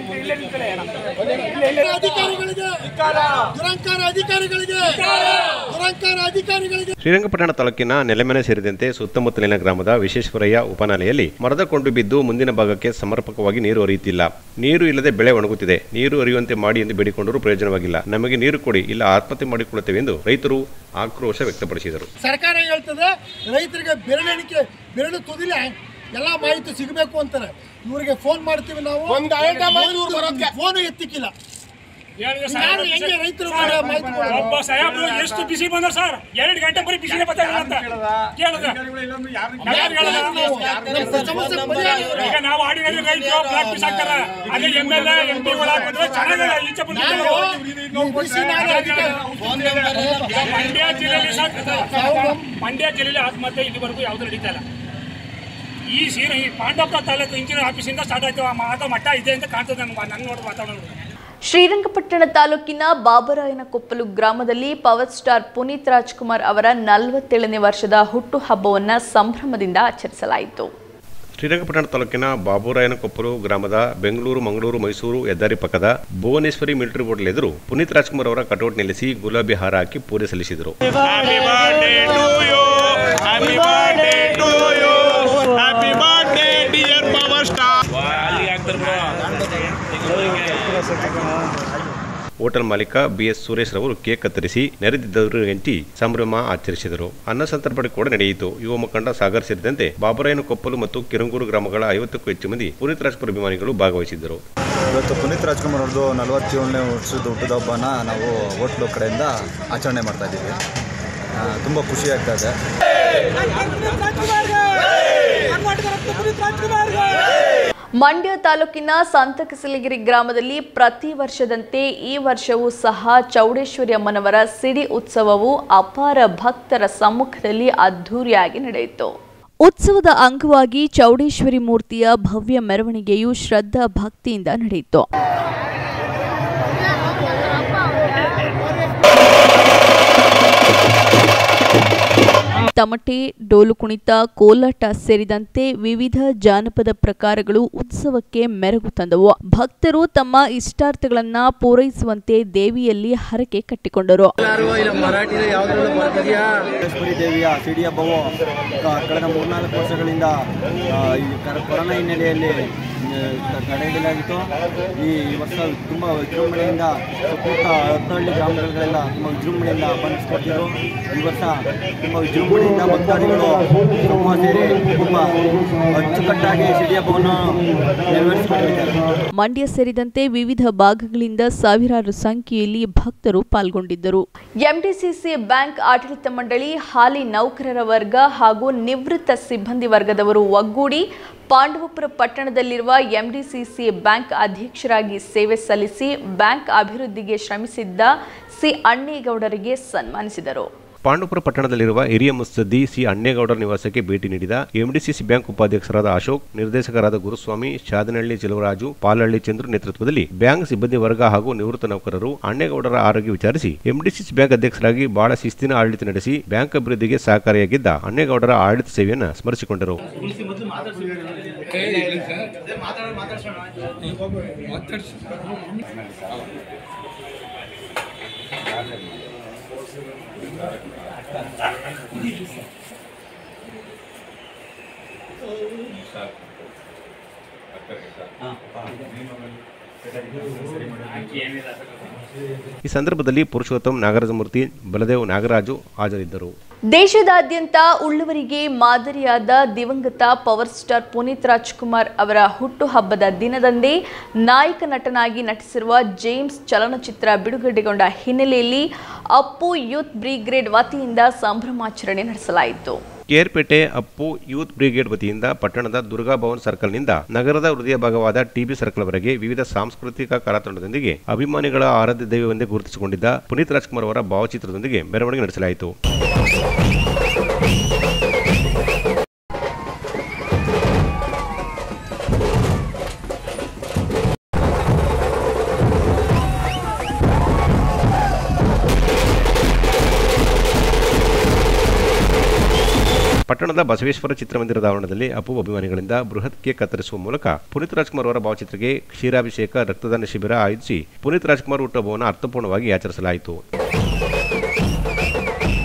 Speaker 11: ಅಧಿಕಾರಿಗಳಿಗೆ ದುರಂಕಾರ ಅಧಿಕಾರಿಗಳಿಗೆ ದುರಂಕಾರ ಅಧಿಕಾರಿಗಳಿಗೆ
Speaker 3: ಶ್ರೀರಂಗಪಟ್ಟಣ ತಾಲೂಕಿನ ನೆಲೆಮನೆ ಸೇರಿದಂತೆ ಸುತ್ತಮುತ್ತಲಿನ ಗ್ರಾಮದ ವಿಶ್ವೇಶ್ವರಯ್ಯ ಉಪನಾಲೆಯಲ್ಲಿ ಮರದ ಕೊಂಡು ಬಿದ್ದು ಮುಂದಿನ ಭಾಗಕ್ಕೆ ಸಮರ್ಪಕವಾಗಿ ನೀರು ಹರಿಯುತ್ತಿಲ್ಲ ನೀರು ಇಲ್ಲದೆ ಬೆಳೆ ಒಣಗುತ್ತಿದೆ ನೀರು ಹರಿಯುವಂತೆ ಮಾಡಿ ಎಂದು ಬೇಡಿಕೊಂಡರೂ ಪ್ರಯೋಜನವಾಗಿಲ್ಲ ನಮಗೆ ನೀರು ಕೊಡಿ ಇಲ್ಲ ಆತ್ಮಹತ್ಯೆ ಮಾಡಿಕೊಳ್ಳುತ್ತೇವೆ ಎಂದು ರೈತರು ಆಕ್ರೋಶ ವ್ಯಕ್ತಪಡಿಸಿದರು
Speaker 11: ಸರ್ಕಾರ ಹೇಳ್ತದೆ ರೈತರಿಗೆ ಬೆರಳೆಣಿಕೆ ಬೆರಳು ತುದಿಲೆ ಎಲ್ಲ ಮಾಹಿತಿ ಸಿಗಬೇಕು ಅಂತಾರೆ ಇವರಿಗೆ ಫೋನ್ ಮಾಡ್ತೀವಿ ನಾವು
Speaker 12: ಒಂದು item ಆಯ್ತು ಇವ್ರು ಬರೋದ್ಕೆ.
Speaker 11: ಫೋನ್ ಎತ್ತಿಕ್ಕಿಲ್ಲ
Speaker 12: ಹೇಳಿದ್ರೆ
Speaker 11: ಯಾರು ಹೆಂಗೆ ರೈತರು ಮಾಡಿ ಮಾಹಿತಿ ಕೊಡೋದು?
Speaker 12: ಒಬ್ಬ ಸಾಹೇಬ್ರು ಎಷ್ಟು ಬಿಸಿ ಬಂದ್ರು ಸರ್ ಎರಡು ಗಂಟೆ ಬರೀ ಬಿಸಿನೇ ಬರ್ತಾಯಿಲ್ಲ ಅಂತ ಕೇಳಿದ
Speaker 11: ಯಾರು ಹೇಳೋದು ನಾವು? ನಮ್ಮ ಸಮಸ್ಯೆ ಪರಿಹಾರ ಇವ್ರು.
Speaker 12: ಈಗ ನಾವು ಆಡಿನಲ್ಲಿ ರೈತರು ಬ್ಲಾಕ್ ಪೀಸ್ ಹಾಕ್ತಾರ ಅದೇ ಎಮ್ ಎಲ್ ಎಂ ಪಿ ಹಾಕಿದ್ರೆ ಚೆನ್ನಾಗಲ್ಲ ಈಚೆ ಬಂದಿದ್ದಾರೆ.
Speaker 11: ಈ ಬಿಸಿ ನಾಡು ಅಧಿಕಾರಿ.
Speaker 12: ಈಗ ಮಂಡ್ಯ ಜಿಲ್ಲೆಯಲ್ಲಿ ಸರ್ ಮಂಡ್ಯ ಜಿಲ್ಲೆಯಲ್ಲಿ ಆತ್ಮಹತ್ಯೆ ಇಲ್ಲಿವರೆಗೂ ಯಾವುದು ನಡೀತಾ ಇಲ್ಲ ಈ ಸೀರೆ ಈ ಪಾಂಡವಪುರ ತಾಲೂಕು ಇಂಜಿನಿಯರ್ ಆಫೀಸಿಂದ ಸ್ಟಾರ್ಟ್ ಆಯ್ತು ಆ ಮಾತ ಮಟ್ಟ ಇದೆ ಅಂತ ಕಾಣ್ತದೆ ನಮ್ಗೆ ನನ್ನ ನೋಡಿ ವಾತಾವರಣ
Speaker 1: ಶ್ರೀರಂಗಪಟ್ಟಣ ತಾಲೂಕಿನ ಬಾಬರಾಯನಕೊಪ್ಪಲು ಗ್ರಾಮದಲ್ಲಿ ಪವರ್ ಸ್ಟಾರ್ ಪುನೀತ್ ರಾಜ್ಕುಮಾರ್ ಅವರ ನಲವತ್ತೇಳನೇ ವರ್ಷದ ಹುಟ್ಟುಹಬ್ಬವನ್ನು ಸಂಭ್ರಮದಿಂದ ಆಚರಿಸಲಾಯಿತು
Speaker 3: ಶ್ರೀರಂಗಪಟ್ಟಣ ತಾಲೂಕಿನ ಬಾಬುರಾಯನಕೊಪ್ಪಲು ಗ್ರಾಮದ ಬೆಂಗಳೂರು ಮಂಗಳೂರು ಮೈಸೂರು ಹೆದ್ದಾರಿ ಪಕ್ಕದ ಭುವನೇಶ್ವರಿ ಮಿಲಿಟರಿ ಹೋಟೆಲ್ ಎದುರು ಪುನೀತ್ ರಾಜ್ಕುಮಾರ್ ಅವರ ಕಟೌಟ್ ನಿಲ್ಲಿಸಿ ಗುಲಾಬಿ ಹಾರ ಹಾಕಿ ಪೂಜೆ ಸಲ್ಲಿಸಿದರು ಹೋಟೆಲ್ ಮಾಲೀಕ ಬಿಎಸ್ ಸುರೇಶ್ ರವರು ಕೇಕ್ ಕತ್ತರಿಸಿ ನೆರೆದಿದ್ದವರು ಹಂಚಿ ಸಂಭ್ರಮ ಆಚರಿಸಿದರು ಅನ್ನ ಸಂತರ್ಪಣೆ ಕೂಡ ನಡೆಯಿತು ಯುವ ಮುಖಂಡ ಸಾಗರ್ ಸೇರಿದಂತೆ ಬಾಬರಾಯನಕೊಪ್ಪಲು ಮತ್ತು ಕಿರಂಗೂರು ಗ್ರಾಮಗಳ ಐವತ್ತಕ್ಕೂ ಹೆಚ್ಚು ಮಂದಿ ಪುನೀತ್ ರಾಜ್ಕುಮಾರ್ ಅಭಿಮಾನಿಗಳು ಭಾಗವಹಿಸಿದ್ದರು
Speaker 13: ಇವತ್ತು ಪುನೀತ್ ರಾಜ್ಕುಮಾರ್ ಅವ್ರದ್ದು ನಲವತ್ತೇಳನೇ ವರ್ಷದ ಹುಟ್ಟಿದ ಹಬ್ಬನ ನಾವು ಹೋಟ್ಲು ಕಡೆಯಿಂದ ಆಚರಣೆ ಮಾಡ್ತಾ ಇದ್ದೀವಿ ತುಂಬ ಖುಷಿ ಆಗ್ತಾ ಇದೆ
Speaker 1: ಮಂಡ್ಯ ತಾಲೂಕಿನ ಸಂತಕಸಲಗಿರಿ ಗ್ರಾಮದಲ್ಲಿ ಪ್ರತಿ ವರ್ಷದಂತೆ ಈ ವರ್ಷವೂ ಸಹ ಚೌಡೇಶ್ವರಿ ಅಮ್ಮನವರ ಸಿಡಿ ಉತ್ಸವವು ಅಪಾರ ಭಕ್ತರ ಸಮ್ಮುಖದಲ್ಲಿ ಅದ್ಧೂರಿಯಾಗಿ ನಡೆಯಿತು ಉತ್ಸವದ ಅಂಗವಾಗಿ ಚೌಡೇಶ್ವರಿ ಮೂರ್ತಿಯ ಭವ್ಯ ಮೆರವಣಿಗೆಯು ಶ್ರದ್ಧಾ ಭಕ್ತಿಯಿಂದ ನಡೆಯಿತು ತಮಟೆ ಡೋಲು ಕುಣಿತ ಕೋಲಾಟ ಸೇರಿದಂತೆ ವಿವಿಧ ಜಾನಪದ ಪ್ರಕಾರಗಳು ಉತ್ಸವಕ್ಕೆ ಮೆರುಗು ತಂದವು ಭಕ್ತರು ತಮ್ಮ ಇಷ್ಟಾರ್ಥಗಳನ್ನ ಪೂರೈಸುವಂತೆ ದೇವಿಯಲ್ಲಿ ಹರಕೆ ಕಟ್ಟಿಕೊಂಡರು
Speaker 14: ಚೌಡೇಶ್ವರಿ ದೇವಿಯ ಸಿಡಿ ಹಬ್ಬವು ಕ- ಕಳೆದ ಮೂರ್ನಾಲ್ಕು ವರ್ಷಗಳಿಂದ ಆ, ಈ ಕರ- ಕೊರೋನಾ ಹಿನ್ನೆಲೆಯಲ್ಲಿ ಆ, ತಡೆಹಿಡಿಯಲಾಗಿತ್ತು ಈ ವರ್ಷ ತುಂಬ ವಿಜೃಂಭಣೆಯಿಂದ ಸುತ್ತಮುತ್ತ ಹತ್ತಹಳ್ಳಿ ಗ್ರಾಮಗಳೆಲ್ಲ ತುಂಬ ವಿಜೃಂಭಣೆಯಿಂದ ಬಂಧಿಸ್ಕೊಟ್ಟಿದ್ರು ಈ ವರ್ಷ ತುಂಬ ವಿಜೃಂಭಣೆಯಿಂದ ಭಕ್ತಾದಿಗಳು ಸಮೂಹ ಸೇರಿ ತುಂಬ ಅಚ್ಚುಕಟ್ಟಾಗಿ ಸಿಡಿ ಹಬ್ಬವನ್ನು ನೆರವೇರಿಸಿಕೊಂಡಿದ್ದಾರೆ
Speaker 1: ಮಂಡ್ಯ ಸೇರಿದಂತೆ ವಿವಿಧ ಭಾಗಗಳಿಂದ ಸಾವಿರಾರು ಸಂಖ್ಯೆಯಲ್ಲಿ ಭಕ್ತರು ಪಾಲ್ಗೊಂಡಿದ್ದರು ಎಂಡಿಸಿಸಿ ಬ್ಯಾಂಕ್ ಆಡಳಿತ ಮಂಡಳಿ ಹಾಲಿ ನೌಕರರ ವರ್ಗ ಹಾಗೂ ನಿವೃತ್ತ ಸಿಬ್ಬಂದಿ ವರ್ಗದವರು ಒಗ್ಗೂಡಿ ಪಾಂಡವಪುರ ಪಟ್ಟಣದಲ್ಲಿರುವ ಎಂಡಿಸಿಸಿ ಬ್ಯಾಂಕ್ ಅಧ್ಯಕ್ಷರಾಗಿ ಸೇವೆ ಸಲ್ಲಿಸಿ ಬ್ಯಾಂಕ್ ಅಭಿವೃದ್ಧಿಗೆ ಶ್ರಮಿಸಿದ್ದ ಸಿ ಅಣ್ಣೇಗೌಡರಿಗೆ ಸನ್ಮಾನಿಸಿದರು
Speaker 3: ಪಾಂಡುಪುರ ಪಟ್ಟಣದಲ್ಲಿರುವ ಹಿರಿಯ ಮುತ್ಸದ್ದಿ ಸಿ ಅಣ್ಣೇಗೌಡರ ನಿವಾಸಕ್ಕೆ ಭೇಟಿ ನೀಡಿದ ಎಂಡಿಸಿಸಿ ಬ್ಯಾಂಕ್ ಉಪಾಧ್ಯಕ್ಷರಾದ ಅಶೋಕ್ ನಿರ್ದೇಶಕರಾದ ಗುರುಸ್ವಾಮಿ ಶಾದನಹಳ್ಳಿ ಚೆಲುವರಾಜು ಪಾಲಹಳ್ಳಿ ಚಂದ್ರು ನೇತೃತ್ವದಲ್ಲಿ ಬ್ಯಾಂಕ್ ಸಿಬ್ಬಂದಿ ವರ್ಗ ಹಾಗೂ ನಿವೃತ್ತ ನೌಕರರು ಅಣ್ಣೇಗೌಡರ ಆರೋಗ್ಯ ವಿಚಾರಿಸಿ ಎಂಡಿಸಿಸಿ ಬ್ಯಾಂಕ್ ಅಧ್ಯಕ್ಷರಾಗಿ ಬಹಳ ಶಿಸ್ತಿನ ಆಡಳಿತ ನಡೆಸಿ ಬ್ಯಾಂಕ್ ಅಭಿವೃದ್ಧಿಗೆ ಸಹಕಾರಿಯಾಗಿದ್ದ ಅಣ್ಣೇಗೌಡರ ಆಡಳಿತ ಸೇವೆಯನ್ನು ಸ್ಮರಿಸಿಕೊಂಡರು ಈ ಸಂದರ್ಭದಲ್ಲಿ ಪುರುಷೋತ್ತಮ್ ನಾಗರಾಜಮೂರ್ತಿ ಬಲದೇವ್ ನಾಗರಾಜು ಹಾಜರಿದ್ದರು
Speaker 1: ದೇಶದಾದ್ಯಂತ ಉಳ್ಳವರಿಗೆ ಮಾದರಿಯಾದ ದಿವಂಗತ ಪವರ್ ಸ್ಟಾರ್ ಪುನೀತ್ ರಾಜ್ಕುಮಾರ್ ಅವರ ಹುಟ್ಟುಹಬ್ಬದ ದಿನದಂದೇ ನಾಯಕ ನಟನಾಗಿ ನಟಿಸಿರುವ ಜೇಮ್ಸ್ ಚಲನಚಿತ್ರ ಬಿಡುಗಡೆಗೊಂಡ ಹಿನ್ನೆಲೆಯಲ್ಲಿ ಅಪ್ಪು ಯೂತ್ ಬ್ರಿಗೇಡ್ ವತಿಯಿಂದ ಸಂಭ್ರಮಾಚರಣೆ ನಡೆಸಲಾಯಿತು
Speaker 3: ಕೇರ್ಪೇಟೆ ಅಪ್ಪು ಯೂತ್ ಬ್ರಿಗೇಡ್ ವತಿಯಿಂದ ಪಟ್ಟಣದ ದುರ್ಗಾ ಭವನ್ ಸರ್ಕಲ್ನಿಂದ ನಗರದ ಹೃದಯ ಭಾಗವಾದ ಟಿಬಿ ಸರ್ಕಲ್ವರೆಗೆ ವಿವಿಧ ಸಾಂಸ್ಕೃತಿಕ ಕಲಾತಂಡದೊಂದಿಗೆ ಅಭಿಮಾನಿಗಳ ಆರಾಧ್ಯ ದೈವವೆಂದೇ ಗುರುತಿಸಿಕೊಂಡಿದ್ದ ಪುನೀತ್ ರಾಜ್ಕುಮಾರ್ ಅವರ ಭಾವಚಿತ್ರದೊಂದಿಗೆ ಮೆರವಣಿಗೆ ನಡೆಸಲಾಯಿತು ಪಟ್ಟಣದ ಬಸವೇಶ್ವರ ಚಿತ್ರಮಂದಿರದ ಆವರಣದಲ್ಲಿ ಅಪ್ಪು ಅಭಿಮಾನಿಗಳಿಂದ ಬೃಹತ್ ಕೇಕ್ ಕತ್ತರಿಸುವ ಮೂಲಕ ಪುನೀತ್ ರಾಜ್ಕುಮಾರ್ ಅವರ ಭಾವಚಿತ್ರಕ್ಕೆ ಕ್ಷೀರಾಭಿಷೇಕ ರಕ್ತದಾನ ಶಿಬಿರ ಆಯೋಜಿಸಿ ಪುನೀತ್ ರಾಜ್ಕುಮಾರ್ ಹುಟ್ಟುಹಬ್ಬವನ್ನು ಅರ್ಥಪೂರ್ಣವಾಗಿ ಆಚರಿಸಲಾಯಿತು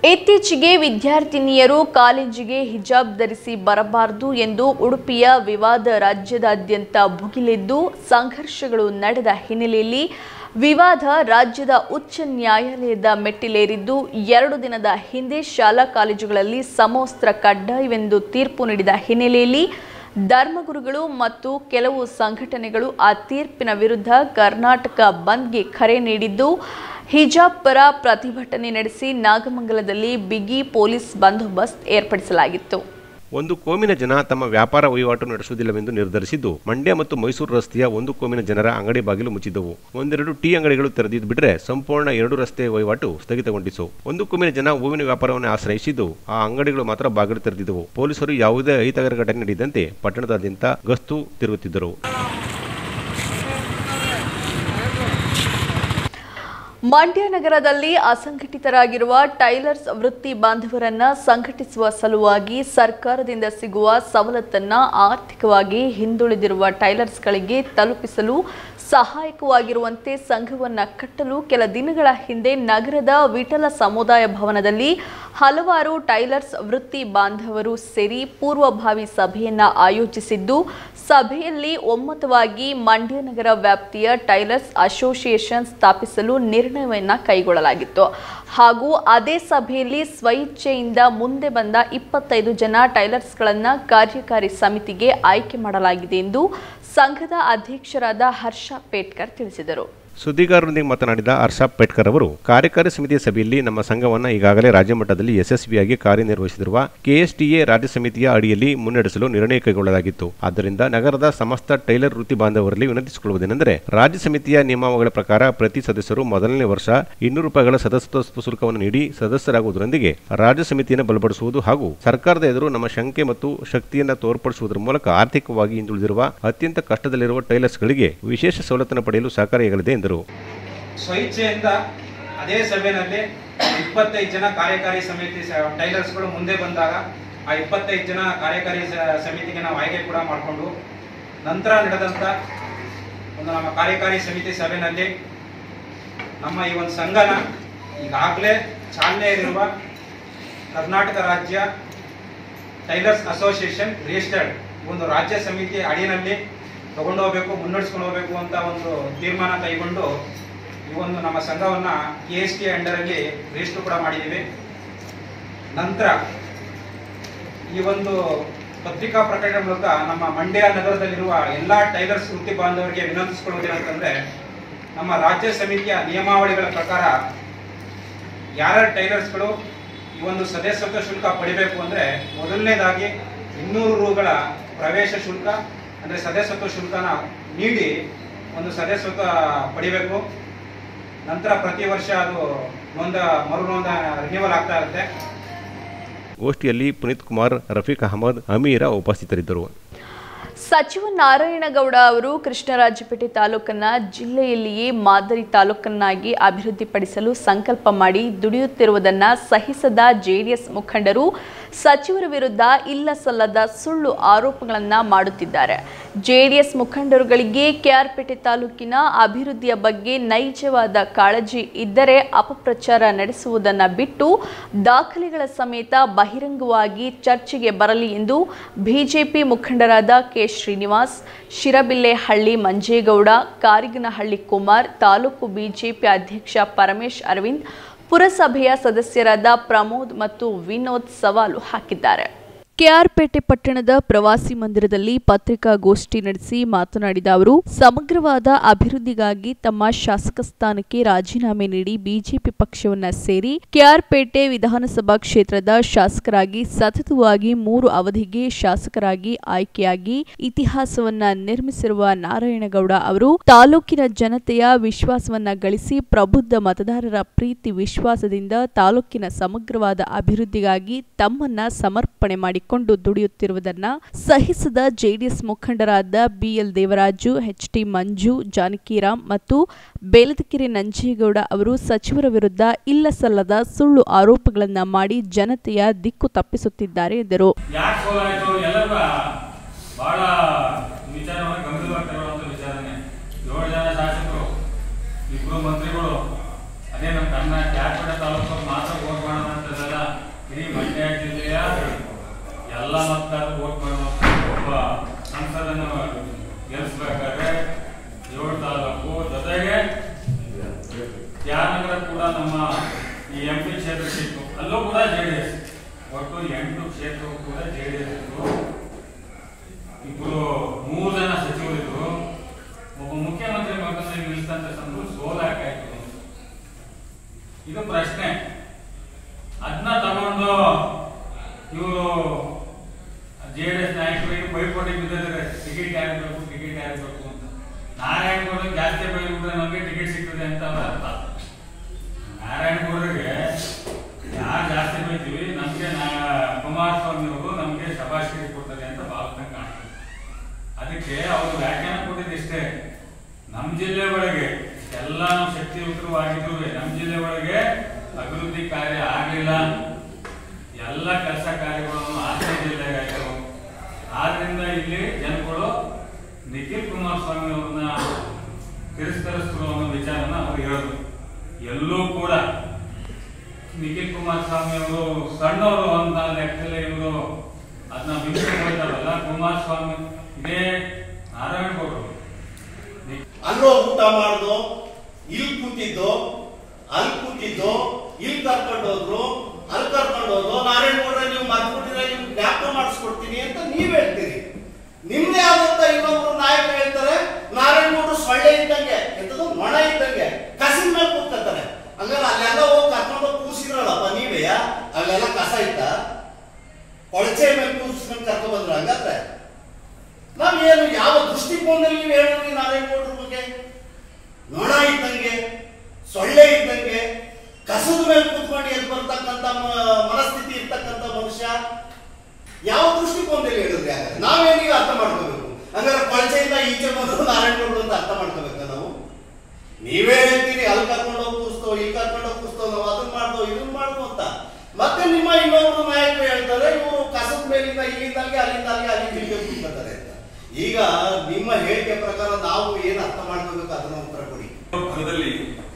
Speaker 1: ಇತ್ತೀಚೆಗೆ ವಿದ್ಯಾರ್ಥಿನಿಯರು ಕಾಲೇಜಿಗೆ ಹಿಜಾಬ್ ಧರಿಸಿ ಬರಬಾರದು ಎಂದು ಉಡುಪಿಯ ವಿವಾದ ರಾಜ್ಯದಾದ್ಯಂತ ಭುಗಿಲೆದ್ದು ಸಂಘರ್ಷಗಳು ನಡೆದ ಹಿನ್ನೆಲೆಯಲ್ಲಿ ವಿವಾದ ರಾಜ್ಯದ ಉಚ್ಚ ನ್ಯಾಯಾಲಯದ ಮೆಟ್ಟಿಲೇರಿದ್ದು ಎರಡು ದಿನದ ಹಿಂದೆ ಶಾಲಾ ಕಾಲೇಜುಗಳಲ್ಲಿ ಸಮವಸ್ತ್ರ ಕಡ್ಡಾಯವೆಂದು ತೀರ್ಪು ನೀಡಿದ ಹಿನ್ನೆಲೆಯಲ್ಲಿ ಧರ್ಮಗುರುಗಳು ಮತ್ತು ಕೆಲವು ಸಂಘಟನೆಗಳು ಆ ತೀರ್ಪಿನ ವಿರುದ್ಧ ಕರ್ನಾಟಕ ಬಂದ್ಗೆ ಕರೆ ನೀಡಿದ್ದು ಹಿಜಾಬ್ ಪರ ಪ್ರತಿಭಟನೆ ನಡೆಸಿ ನಾಗಮಂಗಲದಲ್ಲಿ ಬಿಗಿ ಪೊಲೀಸ್ ಬಂದೋಬಸ್ತ್ ಏರ್ಪಡಿಸಲಾಗಿತ್ತು
Speaker 3: ಒಂದು ಕೋಮಿನ ಜನ ತಮ್ಮ ವ್ಯಾಪಾರ ವಹಿವಾಟು ನಡೆಸುವುದಿಲ್ಲವೆಂದು ನಿರ್ಧರಿಸಿದ್ದು ಮಂಡ್ಯ ಮತ್ತು ಮೈಸೂರು ರಸ್ತೆಯ ಒಂದು ಕೋಮಿನ ಜನರ ಅಂಗಡಿ ಬಾಗಿಲು ಮುಚ್ಚಿದ್ದವು ಒಂದೆರಡು ಟೀ ಅಂಗಡಿಗಳು ತೆರೆದಿದ್ದು ಬಿಟ್ಟರೆ ಸಂಪೂರ್ಣ ಎರಡು ರಸ್ತೆ ವಹಿವಾಟು ಸ್ಥಗಿತಗೊಂಡಿತು ಒಂದು ಕೋಮಿನ ಜನ ಹೂವಿನ ವ್ಯಾಪಾರವನ್ನು ಆಶ್ರಯಿಸಿದ್ದು ಆ ಅಂಗಡಿಗಳು ಮಾತ್ರ ಬಾಗಿಲು ತೆರೆದಿದ್ದವು ಪೊಲೀಸರು ಯಾವುದೇ ಅಹಿತಕರ ಘಟನೆ ನಡೆದಂತೆ ಪಟ್ಟಣದಾದ್ಯಂತ ಗಸ್ತು ತಿರುಗುತ್ತಿದ್ದರು
Speaker 1: ಮಂಡ್ಯ ನಗರದಲ್ಲಿ ಅಸಂಘಟಿತರಾಗಿರುವ ಟೈಲರ್ಸ್ ವೃತ್ತಿ ಬಾಂಧವರನ್ನ ಸಂಘಟಿಸುವ ಸಲುವಾಗಿ ಸರ್ಕಾರದಿಂದ ಸಿಗುವ ಸವಲತ್ತನ್ನ ಆರ್ಥಿಕವಾಗಿ ಹಿಂದುಳಿದಿರುವ ಟೈಲರ್ಸ್ಗಳಿಗೆ ತಲುಪಿಸಲು ಸಹಾಯಕವಾಗಿರುವಂತೆ ಸಂಘವನ್ನ ಕಟ್ಟಲು ಕೆಲ ದಿನಗಳ ಹಿಂದೆ ನಗರದ ವಿಠಲ ಸಮುದಾಯ ಭವನದಲ್ಲಿ ಹಲವಾರು ಟೈಲರ್ಸ್ ವೃತ್ತಿ ಬಾಂಧವರು ಸೇರಿ ಪೂರ್ವಭಾವಿ ಸಭೆಯನ್ನ ಆಯೋಜಿಸಿದ್ದು ಸಭೆಯಲ್ಲಿ ಒಮ್ಮತವಾಗಿ ಮಂಡ್ಯ ನಗರ ವ್ಯಾಪ್ತಿಯ ಟೈಲರ್ಸ್ ಅಸೋಸಿಯೇಷನ್ ಸ್ಥಾಪಿಸಲು ನಿರ್ಣಯವನ್ನ ಕೈಗೊಳ್ಳಲಾಗಿತ್ತು ಹಾಗೂ ಅದೇ ಸಭೆಯಲ್ಲಿ ಸ್ವಇಚ್ಛೆಯಿಂದ ಮುಂದೆ ಬಂದ ಇಪ್ಪತ್ತೈದು ಜನ ಟೈಲರ್ಸ್ಗಳನ್ನ ಕಾರ್ಯಕಾರಿ ಸಮಿತಿಗೆ ಆಯ್ಕೆ ಮಾಡಲಾಗಿದೆ ಎಂದು ಸಂಘದ ಅಧ್ಯಕ್ಷರಾದ ಹರ್ಷ ಪೇಟ್ಕರ್ ತಿಳಿಸಿದರು
Speaker 3: ಸುದ್ದಿಗಾರರೊಂದಿಗೆ ಮಾತನಾಡಿದ ಹರ್ಷ ಪೇಟ್ಕರ್ ಅವರು ಕಾರ್ಯಕಾರಿ ಸಮಿತಿಯ ಸಭೆಯಲ್ಲಿ ನಮ್ಮ ಸಂಘವನ್ನು ಈಗಾಗಲೇ ರಾಜ್ಯ ಮಟ್ಟದಲ್ಲಿ ಯಶಸ್ವಿಯಾಗಿ ಕಾರ್ಯನಿರ್ವಹಿಸಿರುವ ಕೆಎಸ್ಟಿಎ ರಾಜ್ಯ ಸಮಿತಿಯ ಅಡಿಯಲ್ಲಿ ಮುನ್ನಡೆಸಲು ನಿರ್ಣಯ ಕೈಗೊಳ್ಳಲಾಗಿತ್ತು ಆದ್ದರಿಂದ ನಗರದ ಸಮಸ್ತ ಟೈಲರ್ ವೃತ್ತಿ ಬಾಂಧವರಲ್ಲಿ ವಿನಂತಿಸಿಕೊಳ್ಳುವುದೇನೆಂದರೆ ರಾಜ್ಯ ಸಮಿತಿಯ ನಿಯಮಾವಳಿಗಳ ಪ್ರಕಾರ ಪ್ರತಿ ಸದಸ್ಯರು ಮೊದಲನೇ ವರ್ಷ ಇನ್ನೂರು ರೂಪಾಯಿಗಳ ಸದಸ್ಯತ್ವ ಶುಲ್ಕವನ್ನು ನೀಡಿ ಸದಸ್ಯರಾಗುವುದರೊಂದಿಗೆ ರಾಜ್ಯ ಸಮಿತಿಯನ್ನು ಬಲಪಡಿಸುವುದು ಹಾಗೂ ಸರ್ಕಾರದ ಎದುರು ನಮ್ಮ ಶಂಕೆ ಮತ್ತು ಶಕ್ತಿಯನ್ನು ತೋರ್ಪಡಿಸುವುದರ ಮೂಲಕ ಆರ್ಥಿಕವಾಗಿ ಹಿಂದುಳಿದಿರುವ ಅತ್ಯಂತ ಕಷ್ಟದಲ್ಲಿರುವ ಟೈಲರ್ಸ್ಗಳಿಗೆ ವಿಶೇಷ ಸವಲತ್ತನ್ನು ಪಡೆಯಲು ಸಹಕಾರಿಯಾಗಲಿದೆ ಎಂದರು
Speaker 15: ಸ್ವಇಚ್ಛೆಯಿಂದ ಅದೇ ಸಭೆಯಲ್ಲಿ ಇಪ್ಪತ್ತೈದು ಜನ ಕಾರ್ಯಕಾರಿ ಸಮಿತಿ ಸ- ಟೈಲರ್ಸ್ಗಳು ಮುಂದೆ ಬಂದಾಗ ಆ ಇಪ್ಪತ್ತೈದು ಜನ ಕಾರ್ಯಕಾರಿ ಸ- ಸಮಿತಿಗೆ ನಾವು ಆಯ್ಕೆ ಕೂಡ ಮಾಡಿಕೊಂಡು ನಂತರ ನಡೆದಂಥ ಒಂದು ನಮ್ಮ ಕಾರ್ಯಕಾರಿ ಸಮಿತಿ ಸಭೆಯಲ್ಲಿ ನಮ್ಮ ಈ ಒಂದು ಸಂಘನ ಈಗಾಗಲೇ ಚಾಲನೆಯಲ್ಲಿರುವ ಕರ್ನಾಟಕ ರಾಜ್ಯ ಟೈಲರ್ಸ್ ಅಸೋಸಿಯೇಷನ್ ರಿಜಿಸ್ಟರ್ಡ್ ಈ ಒಂದು ರಾಜ್ಯ ಸಮಿತಿ ಅಡಿಯಲ್ಲಿ ತಗೊಂಡು ಹೋಗ್ಬೇಕು ಮುನ್ನಡೆಸ್ಕೊಂಡು ಹೋಗ್ಬೇಕು ಅಂತ ಒಂದು ತೀರ್ಮಾನ ಕೈಗೊಂಡು ಈ ಒಂದು ನಮ್ಮ ಸಂಘವನ್ನ ಕೆ ಎಸ್ ಟಿ ಅಂಡರಲ್ಲಿ ರಿಜಿಸ್ಟರ್ ಕೂಡ ಮಾಡಿದ್ದೀವಿ ನಂತರ ಈ ಒಂದು ಪತ್ರಿಕಾ ಪ್ರಕಟಣೆ ಮೂಲಕ ನಮ್ಮ ಮಂಡ್ಯ ನಗರದಲ್ಲಿರುವ ಎಲ್ಲಾ ಟೈಲರ್ಸ್ ವೃತ್ತಿ ಬಾಂಧವರಿಗೆ ವಿನಂತಿಸಿಕೊಳ್ಳುವುದೇನಂತಂದ್ರೆ ನಮ್ಮ ರಾಜ್ಯ ಸಮಿತಿಯ ನಿಯಮಾವಳಿಗಳ ಪ್ರಕಾರ ಯಾರ್ಯಾರು ಟೈಲರ್ಸ್ಗಳು ಈ ಒಂದು ಸದಸ್ಯತ್ವ ಶುಲ್ಕ ಪಡಿಬೇಕು ಅಂದ್ರೆ ಮೊದಲನೇದಾಗಿ ಇನ್ನೂರು ರೂಗಳ ಪ್ರವೇಶ ಶುಲ್ಕ ಅಂದ್ರೆ ಸದಸ್ಯತ್ವ ಶುಲ್ಕನ ನೀಡಿ ಒಂದು ಸದಸ್ಯತ್ವ ಪಡಿಬೇಕು ನಂತರ ಪ್ರತಿ ವರ್ಷ ಅದು ನೋಂದ ಮರು ನೋಂದ ರಿನ್ಯೂವಲ್ ಆಗ್ತಾ ಇರುತ್ತೆ
Speaker 3: ಗೋಷ್ಠಿಯಲ್ಲಿ ಪುನೀತ್ ಕುಮಾರ್ ರಫೀಕ್ ಅಹಮದ್ ಅಮೀರ ಉಪಸ್ಥಿತರಿದ್ದರು
Speaker 1: ಸಚಿವ ನಾರಾಯಣಗೌಡ ಅವರು ಕೃಷ್ಣರಾಜಪೇಟೆ ತಾಲೂಕನ್ನ ಜಿಲ್ಲೆಯಲ್ಲಿಯೇ ಮಾದರಿ ತಾಲೂಕನ್ನಾಗಿ ಅಭಿವೃದ್ಧಿಪಡಿಸಲು ಸಂಕಲ್ಪ ಮಾಡಿ ದುಡಿಯುತ್ತಿರುವುದನ್ನ ಸಹಿಸದ ಜೆಡಿಎಸ್ ಮುಖಂಡರು ಸಚಿವರ ವಿರುದ್ಧ ಇಲ್ಲ ಸಲ್ಲದ ಸುಳ್ಳು ಆರೋಪಗಳನ್ನ ಮಾಡುತ್ತಿದ್ದಾರೆ ಜೆಡಿಎಸ್ ಮುಖಂಡರುಗಳಿಗೆ ಕೆಆರ್ಪೇಟೆ ತಾಲೂಕಿನ ಅಭಿವೃದ್ಧಿಯ ಬಗ್ಗೆ ನೈಜವಾದ ಕಾಳಜಿ ಇದ್ದರೆ ಅಪಪ್ರಚಾರ ನಡೆಸುವುದನ್ನ ಬಿಟ್ಟು ದಾಖಲೆಗಳ ಸಮೇತ ಬಹಿರಂಗವಾಗಿ ಚರ್ಚೆಗೆ ಬರಲಿ ಎಂದು ಬಿಜೆಪಿ ಮುಖಂಡರಾದ ಕೆ ಶ್ರೀನಿವಾಸ್ ಶಿರಬಿಲ್ಲೆಹಳ್ಳಿ ಮಂಜೇಗೌಡ ಕಾರಿಗನಹಳ್ಳಿ ಕುಮಾರ್ ತಾಲೂಕು ಬಿಜೆಪಿ ಅಧ್ಯಕ್ಷ ಪರಮೇಶ್ ಅರವಿಂದ್ ಪುರಸಭೆಯ ಸದಸ್ಯರಾದ ಪ್ರಮೋದ್ ಮತ್ತು ವಿನೋದ್ ಸವಾಲು ಹಾಕಿದ್ದಾರೆ ಕೆಆರ್ಪೇಟೆ ಪಟ್ಟಣದ ಪ್ರವಾಸಿ ಮಂದಿರದಲ್ಲಿ ಪತ್ರಿಕಾಗೋಷ್ಠಿ ನಡೆಸಿ ಮಾತನಾಡಿದ ಅವರು ಸಮಗ್ರವಾದ ಅಭಿವೃದ್ಧಿಗಾಗಿ ತಮ್ಮ ಶಾಸಕ ಸ್ಥಾನಕ್ಕೆ ರಾಜೀನಾಮೆ ನೀಡಿ ಬಿಜೆಪಿ ಪಕ್ಷವನ್ನ ಸೇರಿ ಕೆಆರ್ಪೇಟೆ ವಿಧಾನಸಭಾ ಕ್ಷೇತ್ರದ ಶಾಸಕರಾಗಿ ಸತತವಾಗಿ ಮೂರು ಅವಧಿಗೆ ಶಾಸಕರಾಗಿ ಆಯ್ಕೆಯಾಗಿ ಇತಿಹಾಸವನ್ನ ನಿರ್ಮಿಸಿರುವ ನಾರಾಯಣಗೌಡ ಅವರು ತಾಲೂಕಿನ ಜನತೆಯ ವಿಶ್ವಾಸವನ್ನ ಗಳಿಸಿ ಪ್ರಬುದ್ಧ ಮತದಾರರ ಪ್ರೀತಿ ವಿಶ್ವಾಸದಿಂದ ತಾಲೂಕಿನ ಸಮಗ್ರವಾದ ಅಭಿವೃದ್ಧಿಗಾಗಿ ತಮ್ಮನ್ನ ಸಮರ್ಪಣೆ ಮಾಡಿಕೊಂಡು ದುಡಿಯುತ್ತಿರುವುದನ್ನ ಸಹಿಸದ ಜೆಡಿಎಸ್ ಮುಖಂಡರಾದ BL Devaraju H T Manju Janakiram ಮತ್ತು ಬೇಲದಕೆರೆ ನಂಜೇಗೌಡ ಅವರು ಸಚಿವರ ವಿರುದ್ಧ ಇಲ್ಲ ಸಲ್ಲದ ಸುಳ್ಳು ಆರೋಪಗಳನ್ನ ಮಾಡಿ ಜನತೆಯ ದಿಕ್ಕು ತಪ್ಪಿಸುತ್ತಿದ್ದಾರೆ ಎಂದರು
Speaker 12: ಯಾಕೆ ಸೋಲಾಯಿತು ಎಲ್ಲರೂ ಬಹಳ ವಿಚಾರವನ್ನು ಗಂಭೀರವಾಗಿ ತಗೊಳ್ಳುವಂಥ ವಿಚಾರನೆ ಏಳು ಜನ ಶಾಸಕರು ಇಬ್ಬರು ಮಂತ್ರಿಗಳು ಅದೇ ನಮ್ಮ ಕರ್ನಾಟಕ ಯಾರ್ಪೇಟೆ ತಾಲೂಕು ಮಾತ್ರ ವೋಟ್ ಮಾಡೋಣ ಅಂತದೆಲ್ಲ
Speaker 16: ಎಲ್ಲ ಮತದಾರರು ವೋಟ್ ಮಾಡೋ ಒಬ್ಬ ಸಂಸದನ್ನು ಗೆಲ್ಲಿಸ್ಬೇಕಾದ್ರೆ ಏಳು ತಾಲೂಕು ಜೊತೆಗೆ ತ್ಯಾನಗರ ಕೂಡ ನಮ್ಮ ಈ ಎಂ ಪಿ ಕ್ಷೇತ್ರ ಸಿಕ್ತು ಅಲ್ಲೂ ಕೂಡ ಜೆ ಡಿ ಎಸ್ ಒಟ್ಟು ಎಂಟು ಕ್ಷೇತ್ರವು ಕೂಡ ಜೆ ಡಿ ಎಸ್ ಇತ್ತು ಇಬ್ಬರು ಮೂರು ಜನ ಸಚಿವರಿದ್ರು ಒಬ್ಬ ಮುಖ್ಯಮಂತ್ರಿ ಮಗನ ನಿಲ್ತಂತ ಸಂದ್ರು ಸೋಲಾಕಾಯ್ತು ಇದು ಪ್ರಶ್ನೆ ಅದನ್ನ ತಗೊಂಡು ಇವರು ಜೆ ಡಿ ಎಸ್ ನಾಯಕರಿಗೆ ಪೈಪೋಟಿ ಬಿದ್ದಿದ್ದಾರೆ ಟಿಕೆಟ್ ಯಾರು ಬೇಕು ಟಿಕೆಟ್ ಯಾರು ಬೇಕು ಅಂತ ನಾರಾಯಣಗೌಡ ಜಾಸ್ತಿ ಬೈಬಿಟ್ರೆ ನಮಗೆ ಟಿಕೆಟ್ ಸಿಗ್ತದೆ ಅಂತ ಅವ್ರ ಅರ್ಥ ನಾರಾಯಣಗೌಡರಿಗೆ ಯಾರು ಜಾಸ್ತಿ ಬೈತೀವಿ ನಮಗೆ ಕುಮಾರಸ್ವಾಮಿ ಅವರು ನಮಗೆ ಶಬಾಶ್ರೀ ಕೊಡ್ತಾರೆ ಅಂತ ಭಾವನೆ ಕಾಣ್ತದೆ ಅದಕ್ಕೆ ಅವರು ವ್ಯಾಖ್ಯಾನ ಕೊಟ್ಟಿದ್ದು ಇಷ್ಟೇ ನಮ್ಮ ಜಿಲ್ಲೆ ಒಳಗೆ ಎಲ್ಲ ನಾವು ಶಕ್ತಿಯುತವಾಗಿದ್ರು ನಮ್ಮ ಜಿಲ್ಲೆ ಒಳಗೆ ಅಭಿವೃದ್ಧಿ ಕಾರ್ಯ ಆಗಲಿಲ್ಲ ಎಲ್ಲ ಕೆಲಸ ಕಾರ್ಯಗಳನ್ನು ಆಚೆ ಜಿಲ್ಲೆಗೆ ಆಯ್ತು ಆದ್ರಿಂದ ಇಲ್ಲಿ ಜನಗಳು ನಿಖಿಲ್ ಕುಮಾರಸ್ವಾಮಿ ಅವ್ರನ್ನ ತಿರಸ್ಕರಿಸಿದ್ರು ಅನ್ನೋ ವಿಚಾರನ ಅವ್ರು ಹೇಳಿದ್ರು ಎಲ್ಲೂ ಕೂಡ ನಿಖಿಲ್ ಕುಮಾರಸ್ವಾಮಿ ಅವರು ಸಣ್ಣವರು ಅಂತ ಲೆಕ್ಕದಲ್ಲಿ ಇವರು ಅದನ್ನ ಬಿಂಬಿಸಿ ಹೇಳ್ತಾರಲ್ಲ ಕುಮಾರಸ್ವಾಮಿ ಇದೇ ನಾರಾಯಣಗೌಡರು
Speaker 17: ಅಲ್ಲೋ ಊಟ ಮಾಡ್ದು ಇಲ್ಲಿ ಕೂತಿದ್ದು ಅಲ್ಲಿ ಕೂತಿದ್ದು ಇಲ್ಲಿ ಕರ್ಕೊಂಡು ಹೋದ್ರು ಅಲ್ಲಿ ಕರ್ಕೊಂಡು ಹೋದ್ರು ನಾರಾಯಣ ಗೌಡ್ರೆ ನೀವು ಮರ್ತ್ಬಿಟ್ಟಿದ್ರೆ ನಿಮ್ಗೆ ಜ್ಞಾಪಕ ಮಾಡಿಸ್ಕೊಡ್ತೀನಿ ಅಂತ ನೀವ್ ಹೇಳ್ತೀರಿ ನಿಮ್ದೇ ಆದಂತ ಇನ್ನೊಬ್ರು ನಾಯಕರು ಹೇಳ್ತಾರೆ ನಾರಾಯಣ ಗೌಡ್ರು ಸೊಳ್ಳೆ ಇದ್ದಂಗೆ ಎಂತದು ನೊಣ ಇದ್ದಂಗೆ ಕಸಿನ ಮೇಲೆ ಕೂತ್ಕೊತಾರೆ ಹಂಗಾರೆ ಅಲ್ಲೆಲ್ಲ ಹೋಗಿ ಕರ್ಕೊಂಡು ಹೋಗಿ ಕೂಸಿದ್ರಲ್ಲಪ್ಪ ನೀವೇ ಅಲ್ಲೆಲ್ಲ ಕಸ ಇತ್ತ ಕೊಳಚೆ ಮೇಲೆ ಕೂರಿಸ್ಕೊಂಡು ಕರ್ಕೊಂಡು ಬಂದ್ರ ಹಂಗಾದ್ರೆ ನಾವೇನು ಯಾವ ದೃಷ್ಟಿಕೋನದಲ್ಲಿ ನೀವು ಹೇಳಿದ್ರಿ ನಾರಾಯಣ ಗೌಡ್ರ ಬಗ್ಗೆ ನೊಣ ಇದ್ದಂಗೆ ಸೊಳ್ಳೆ ಇದ್ದಂಗೆ ಕಸದ ಮೇಲೆ ಕೂತ್ಕೊಂಡು ಎದ್ದು ಬರ್ತಕ್ಕಂಥ ಮ- ಮನಸ್ಥಿತಿ ಇರ್ತಕ್ಕಂಥ ಮನುಷ್ಯ ಯಾವ ದೃಷ್ಟಿಕೋನದಲ್ಲಿ ಹೇಳಿದ್ರಿ ಹಾಗಾದ್ರೆ ನಾವೇನೀಗ ಅರ್ಥ ಮಾಡ್ಕೋಬೇಕು ಹಂಗಾರೆ ಕೊಳಚೆಯಿಂದ ಈಚೆ ಬಂದ್ರು ನಾರಾಯಣ ಗೌಡ್ರು ಅಂತ ಅರ್ಥ ಮಾಡ್ಕೋಬೇಕಾ ನಾವು ನೀವೇ ಹೇಳ್ತೀರಿ ಅಲ್ಲಿ ಕರ್ಕೊಂಡು ಹೋಗಿ ಕೂರಿಸ್ತೋ ಇಲ್ಲಿ ಕರ್ಕೊಂಡು ಹೋಗಿ ಕೂರಿಸ್ತೋ ನಾವು ಅದನ್ನ ಮಾಡ್ದೋ ಇದನ್ನ ಮಾಡ್ದೋ ಅಂತ ಮತ್ತೆ ನಿಮ್ಮ ಇನ್ನೊಬ್ರು ನಾಯಕರು ಹೇಳ್ತಾರೆ ಇವರು ಕಸದ ಮೇಲಿಂದ ಇಲ್ಲಿಂದ ಅಲ್ಲಿಗೆ ಅಲ್ಲಿಂದ ಅಲ್ಲಿಗೆ ಅಲ್ಲಿಂದ ಇಲ್ಲಿಗೆ ಕೂತ್ಕೊತಾರೆ ಅಂತ ಈಗ ನಿಮ್ಮ ಹೇಳಿಕೆ ಪ್ರಕಾರ ನಾವು ಏನು ಅರ್ಥ ಮಾಡ್ಕೋಬೇಕು ಅದನ್ನ ಉತ್ತರ ಕೊಡಿ
Speaker 16: ಭರದಲ್ಲಿ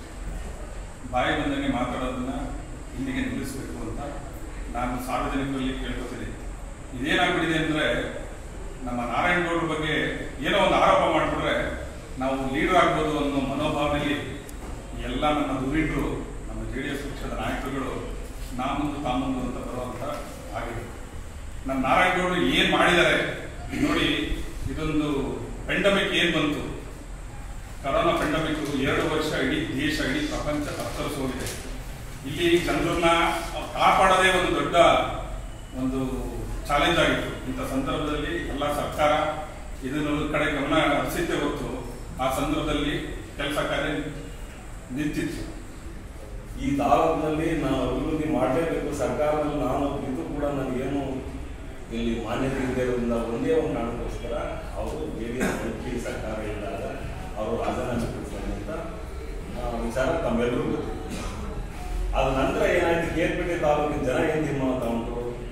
Speaker 16: ಬಾಯಿ ಬಂದಂಗೆ ಮಾತಾಡೋದನ್ನ ಇಲ್ಲಿಗೆ ನಿಲ್ಲಿಸಬೇಕು ಅಂತ ನಾನು ಸಾರ್ವಜನಿಕರಲ್ಲಿ ಕೇಳ್ಕೊತೀನಿ ಇದೇನಾಗ್ಬಿಟ್ಟಿದೆ ಅಂದ್ರೆ ನಮ್ಮ ನಾರಾಯಣಗೌಡ್ರ ಬಗ್ಗೆ ಏನೋ ಒಂದು ಆರೋಪ ಮಾಡಿಬಿಟ್ರೆ ನಾವು ಲೀಡರ್ ಆಗ್ಬೋದು ಅನ್ನೋ ಮನೋಭಾವನೆಯಲ್ಲಿ ಎಲ್ಲ ನಮ್ಮ ಧುರೀಣರು ನಮ್ಮ ಜೆ ಡಿ ಎಸ್ ಪಕ್ಷದ ನಾಯಕರುಗಳು ನಾ ಮುಂದು ತಾ ಮುಂದು ಅಂತ ಬರುವಂತ ಆಗಿದೆ ನಮ್ಮ ನಾರಾಯಣಗೌಡರು ಏನ್ ಮಾಡಿದ್ದಾರೆ ನೋಡಿ ಇದೊಂದು ಪೆಂಡಮಿಕ್ ಏನ್ ಬಂತು ಕರೋನಾ ಪೆಂಡಮಿಕ್ ಎರಡು ವರ್ಷ ಇಡೀ ದೇಶ ಇಡೀ ಪ್ರಪಂಚ ತತ್ತರಿಸಿ ಹೋಗಿದೆ ಇಲ್ಲಿ ಜನರನ್ನ ಕಾಪಾಡೋದೇ ಒಂದು ದೊಡ್ಡ ಒಂದು ಚಾಲೆಂಜ್ ಆಗಿತ್ತು ಇಂಥ ಸಂದರ್ಭದಲ್ಲಿ ಎಲ್ಲ ಸರ್ಕಾರ ಇದನ್ನು ಒಂದು ಕಡೆ ಗಮನ ಹರಿಸಿದ್ದೇ ಹೊತ್ತು ಆ ಸಂದರ್ಭದಲ್ಲಿ ಕೆಲಸ ಕಾರ್ಯ ನಿಂತಿತ್ತು
Speaker 18: ಈ ತಾಲೂಕಿನಲ್ಲಿ ನಾವು ಅಭಿವೃದ್ಧಿ ಮಾಡಲೇಬೇಕು ಸರ್ಕಾರದಲ್ಲಿ ನಾನು ಇದು ಕೂಡ ನನಗೇನು ಇಲ್ಲಿ ಮಾನ್ಯತೆ ಇಲ್ಲದೆ ಇರೋದ್ರಿಂದ ಒಂದೇ ಒಂದು ಕಾರಣಕ್ಕೋಸ್ಕರ ಅವರು ಜೆ ಡಿ ಎಸ್ ಮೈತ್ರಿ ಸರ್ಕಾರ ಇದ್ದಾಗ ಅವರು ರಾಜೀನಾಮೆ ಕೊಡ್ತಾರೆ ಅಂತ ಆ, ವಿಚಾರ ತಮ್ಮೆಲ್ಲರಿಗೂ ಗೊತ್ತಿದೆ ಅದ ನಂತರ ಏನಾಯ್ತು ಕೇರ್ಪೇಟೆ ತಾಲೂಕಿನ ಜನ ಏನು ತೀರ್ಮಾನ ತಗೊಂಡ್ರು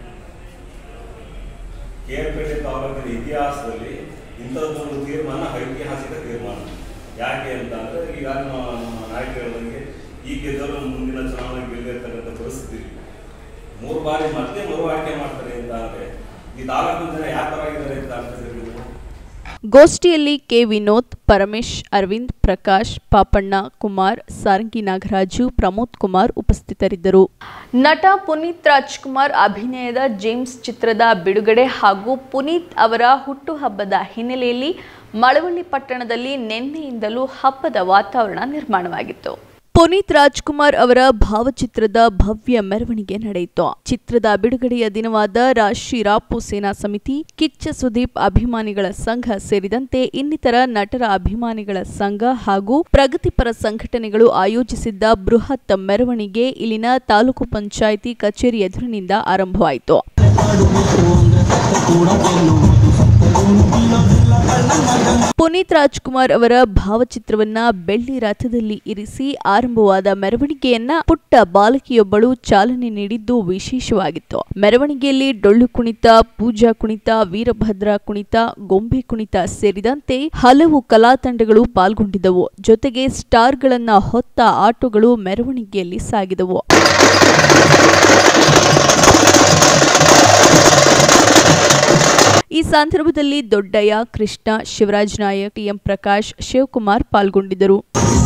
Speaker 18: ಕೇರ್ಪೇಟೆ ತಾಲೂಕಿನ ಇತಿಹಾಸದಲ್ಲಿ ಇಂಥದ್ದೊಂದು ತೀರ್ಮಾನ ಐತಿಹಾಸಿಕ ತೀರ್ಮಾನ ಯಾಕೆ ಅಂತ ಅಂದ್ರೆ ಈಗ ನಮ್ಮ ನಮ್ಮ ನಾಯಕರು ಹೇಳ್ದಂಗೆ ಈ ಗೆದ್ದವರು ಮುಂದಿನ ಚುನಾವಣೆ ಗೆಲ್ಲಿರ್ತಕ್ಕಂಥ ಪರಿಸ್ಥಿತಿ ಇದೆ. ಮೂರು ಬಾರಿ ಮತ್ತೆ ಮರು ಆಯ್ಕೆ ಮಾಡ್ತಾರೆ ಅಂತ ಅಂದ್ರೆ ಈ ತಾಲೂಕಿನ ಜನ ಯಾವ ತರ ಇದ್ದಾರೆ ಅಂತ ಅರ್ಥದಲ್ಲಿ
Speaker 1: ಗೋಷ್ಠಿಯಲ್ಲಿ ಕೆ ವಿನೋದ್ ಪರಮೇಶ್ ಅರವಿಂದ್ ಪ್ರಕಾಶ್ ಪಾಪಣ್ಣ ಕುಮಾರ್ ಸಾರಂಗಿ ನಾಗರಾಜು ಪ್ರಮೋದ್ ಕುಮಾರ್ ಉಪಸ್ಥಿತರಿದ್ದರು ನಟ ಪುನೀತ್ ರಾಜ್ಕುಮಾರ್ ಅಭಿನಯದ ಜೇಮ್ಸ್ ಚಿತ್ರದ ಬಿಡುಗಡೆ ಹಾಗೂ ಪುನೀತ್ ಅವರ ಹುಟ್ಟುಹಬ್ಬದ ಹಿನ್ನೆಲೆಯಲ್ಲಿ ಮಳವಳ್ಳಿ ಪಟ್ಟಣದಲ್ಲಿ ನಿನ್ನೆಯಿಂದಲೂ ಹಬ್ಬದ ವಾತಾವರಣ ನಿರ್ಮಾಣವಾಗಿತ್ತು ಪುನೀತ್ ರಾಜ್ಕುಮಾರ್ ಅವರ ಭಾವಚಿತ್ರದ ಭವ್ಯ ಮೆರವಣಿಗೆ ನಡೆಯಿತು ಚಿತ್ರದ ಬಿಡುಗಡೆಯ ದಿನವಾದ ರಾಷ್ಟ್ರೀಯ ರಾಪು ಸೇನಾ ಸಮಿತಿ ಕಿಚ್ಚ ಸುದೀಪ್ ಅಭಿಮಾನಿಗಳ ಸಂಘ ಸೇರಿದಂತೆ ಇನ್ನಿತರ ನಟರ ಅಭಿಮಾನಿಗಳ ಸಂಘ ಹಾಗೂ ಪ್ರಗತಿಪರ ಸಂಘಟನೆಗಳು ಆಯೋಜಿಸಿದ್ದ ಬೃಹತ್ ಮೆರವಣಿಗೆ ಇಲ್ಲಿನ ತಾಲೂಕು ಪಂಚಾಯಿತಿ ಕಚೇರಿ ಎದುರಿನಿಂದ ಆರಂಭವಾಯಿತು ಪುನೀತ್ ರಾಜ್ಕುಮಾರ್ ಅವರ ಭಾವಚಿತ್ರವನ್ನ ಬೆಳ್ಳಿ ರಥದಲ್ಲಿ ಇರಿಸಿ ಆರಂಭವಾದ ಮೆರವಣಿಗೆಯನ್ನ ಪುಟ್ಟ ಬಾಲಕಿಯೊಬ್ಬಳು ಚಾಲನೆ ನೀಡಿದ್ದು ವಿಶೇಷವಾಗಿತ್ತು ಮೆರವಣಿಗೆಯಲ್ಲಿ ಡೊಳ್ಳು ಕುಣಿತ ಪೂಜಾ ಕುಣಿತ ವೀರಭದ್ರ ಕುಣಿತ ಗೊಂಬೆ ಕುಣಿತ ಸೇರಿದಂತೆ ಹಲವು ಕಲಾ ತಂಡಗಳು ಪಾಲ್ಗೊಂಡಿದ್ದವು ಜೊತೆಗೆ ಸ್ಟಾರ್ಗಳನ್ನ ಹೊತ್ತ ಆಟೋಗಳು ಮೆರವಣಿಗೆಯಲ್ಲಿ ಸಾಗಿದವು ಈ ಸಂದರ್ಭದಲ್ಲಿ ದೊಡ್ಡಯ್ಯ ಕೃಷ್ಣ ಶಿವರಾಜ್ ನಾಯಕ್ ಟಿಎಂ ಪ್ರಕಾಶ್ ಶಿವಕುಮಾರ್ ಪಾಲ್ಗೊಂಡಿದ್ದರು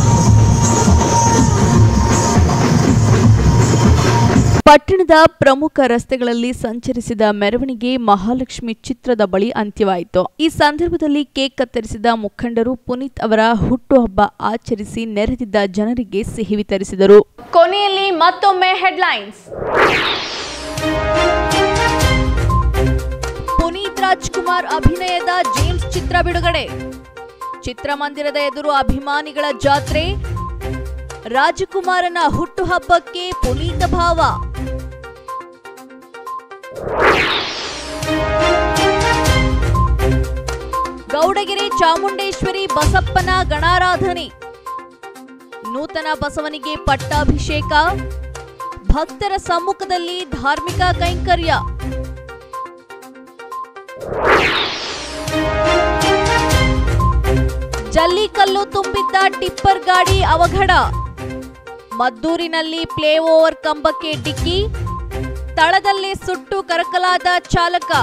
Speaker 1: ಪಟ್ಟಣದ ಪ್ರಮುಖ ರಸ್ತೆಗಳಲ್ಲಿ ಸಂಚರಿಸಿದ ಮೆರವಣಿಗೆ ಮಹಾಲಕ್ಷ್ಮಿ ಚಿತ್ರದ ಬಳಿ ಅಂತ್ಯವಾಯಿತು ಈ ಸಂದರ್ಭದಲ್ಲಿ ಕೇಕ್ ಕತ್ತರಿಸಿದ ಮುಖಂಡರು ಪುನೀತ್ ಅವರ ಹುಟ್ಟುಹಬ್ಬ ಆಚರಿಸಿ ನೆರೆದಿದ್ದ ಜನರಿಗೆ ಸಿಹಿ ವಿತರಿಸಿದರು ಕೊನೆಯಲ್ಲಿ ಮತ್ತೊಮ್ಮೆ ಹೆಡ್ಲೈನ್ಸ್ ಪುನೀತ್ ರಾಜ್ಕುಮಾರ್ ಅಭಿನಯದ ಜೇಮ್ಸ್ ಚಿತ್ರ ಬಿಡುಗಡೆ ಚಿತ್ರಮಂದಿರದ ಎದುರು ಅಭಿಮಾನಿಗಳ ಜಾತ್ರೆ ರಾಜಕುಮಾರನ ಹುಟ್ಟುಹಬ್ಬಕ್ಕೆ ಪುನೀತ ಭಾವ ಗೌಡಗೆರೆ ಚಾಮುಂಡೇಶ್ವರಿ ಬಸಪ್ಪನ ಗಣಾರಾಧನೆ ನೂತನ ಬಸವನಿಗೆ ಪಟ್ಟಾಭಿಷೇಕ ಭಕ್ತರ ಸಮ್ಮುಖದಲ್ಲಿ ಧಾರ್ಮಿಕ ಕೈಂಕರ್ಯ ಜಲ್ಲಿಕಲ್ಲು ತುಂಬಿದ್ದ ಟಿಪ್ಪರ್ ಗಾಡಿ ಅವಘಡ ಮದ್ದೂರಿನಲ್ಲಿ ಫ್ಲೈ ಓವರ್ ಕಂಬಕ್ಕೆ ಡಿಕ್ಕಿ ತಳದಲ್ಲೇ ಸುಟ್ಟು ಕರಕಲಾದ ಚಾಲಕ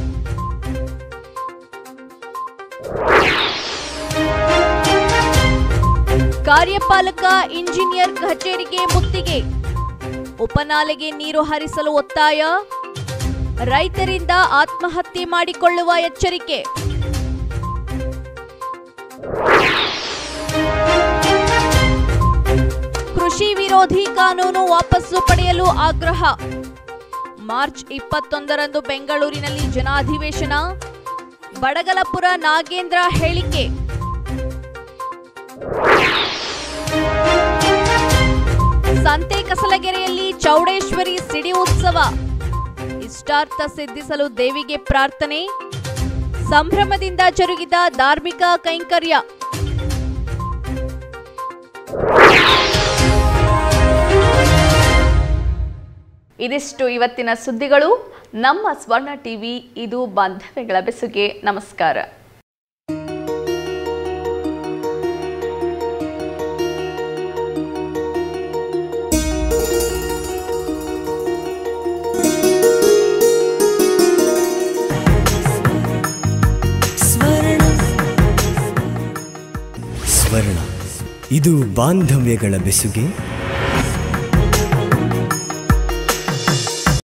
Speaker 1: ಕಾರ್ಯಪಾಲಕ ಇಂಜಿನಿಯರ್ ಕಚೇರಿಗೆ ಮುತ್ತಿಗೆ ಉಪನಾಲೆಗೆ ನೀರು ಹರಿಸಲು ಒತ್ತಾಯ ರೈತರಿಂದ ಆತ್ಮಹತ್ಯೆ ಮಾಡಿಕೊಳ್ಳುವ ಎಚ್ಚರಿಕೆ ಕೃಷಿ ವಿರೋಧಿ ಕಾನೂನು ವಾಪಸ್ಸು ಪಡೆಯಲು ಆಗ್ರಹ ಮಾರ್ಚ್ ಇಪ್ಪತ್ತೊಂದರಂದು ಬೆಂಗಳೂರಿನಲ್ಲಿ ಜನಾಧಿವೇಶನ ಬಡಗಲಪುರ ನಾಗೇಂದ್ರ ಹೇಳಿಕೆ ಸಂತೆ ಕಸಲಗೆರೆಯಲ್ಲಿ ಚೌಡೇಶ್ವರಿ ಸಿಡಿ ಉತ್ಸವ ಇಷ್ಟಾರ್ಥ ಸಿದ್ಧಿಸಲು ದೇವಿಗೆ ಪ್ರಾರ್ಥನೆ ಸಂಭ್ರಮದಿಂದ ಜರುಗಿದ ಧಾರ್ಮಿಕ ಕೈಂಕರ್ಯ ಇದಿಷ್ಟು ಇವತ್ತಿನ ಸುದ್ದಿಗಳು ನಮ್ಮ ಸ್ವರ್ಣ ಟಿವಿ ಇದು ಬಾಂಧವ್ಯಗಳ ಬೆಸುಗೆ ನಮಸ್ಕಾರ
Speaker 19: ಸ್ವರ್ಣ ಇದು ಬಾಂಧವ್ಯಗಳ ಬೆಸುಗೆ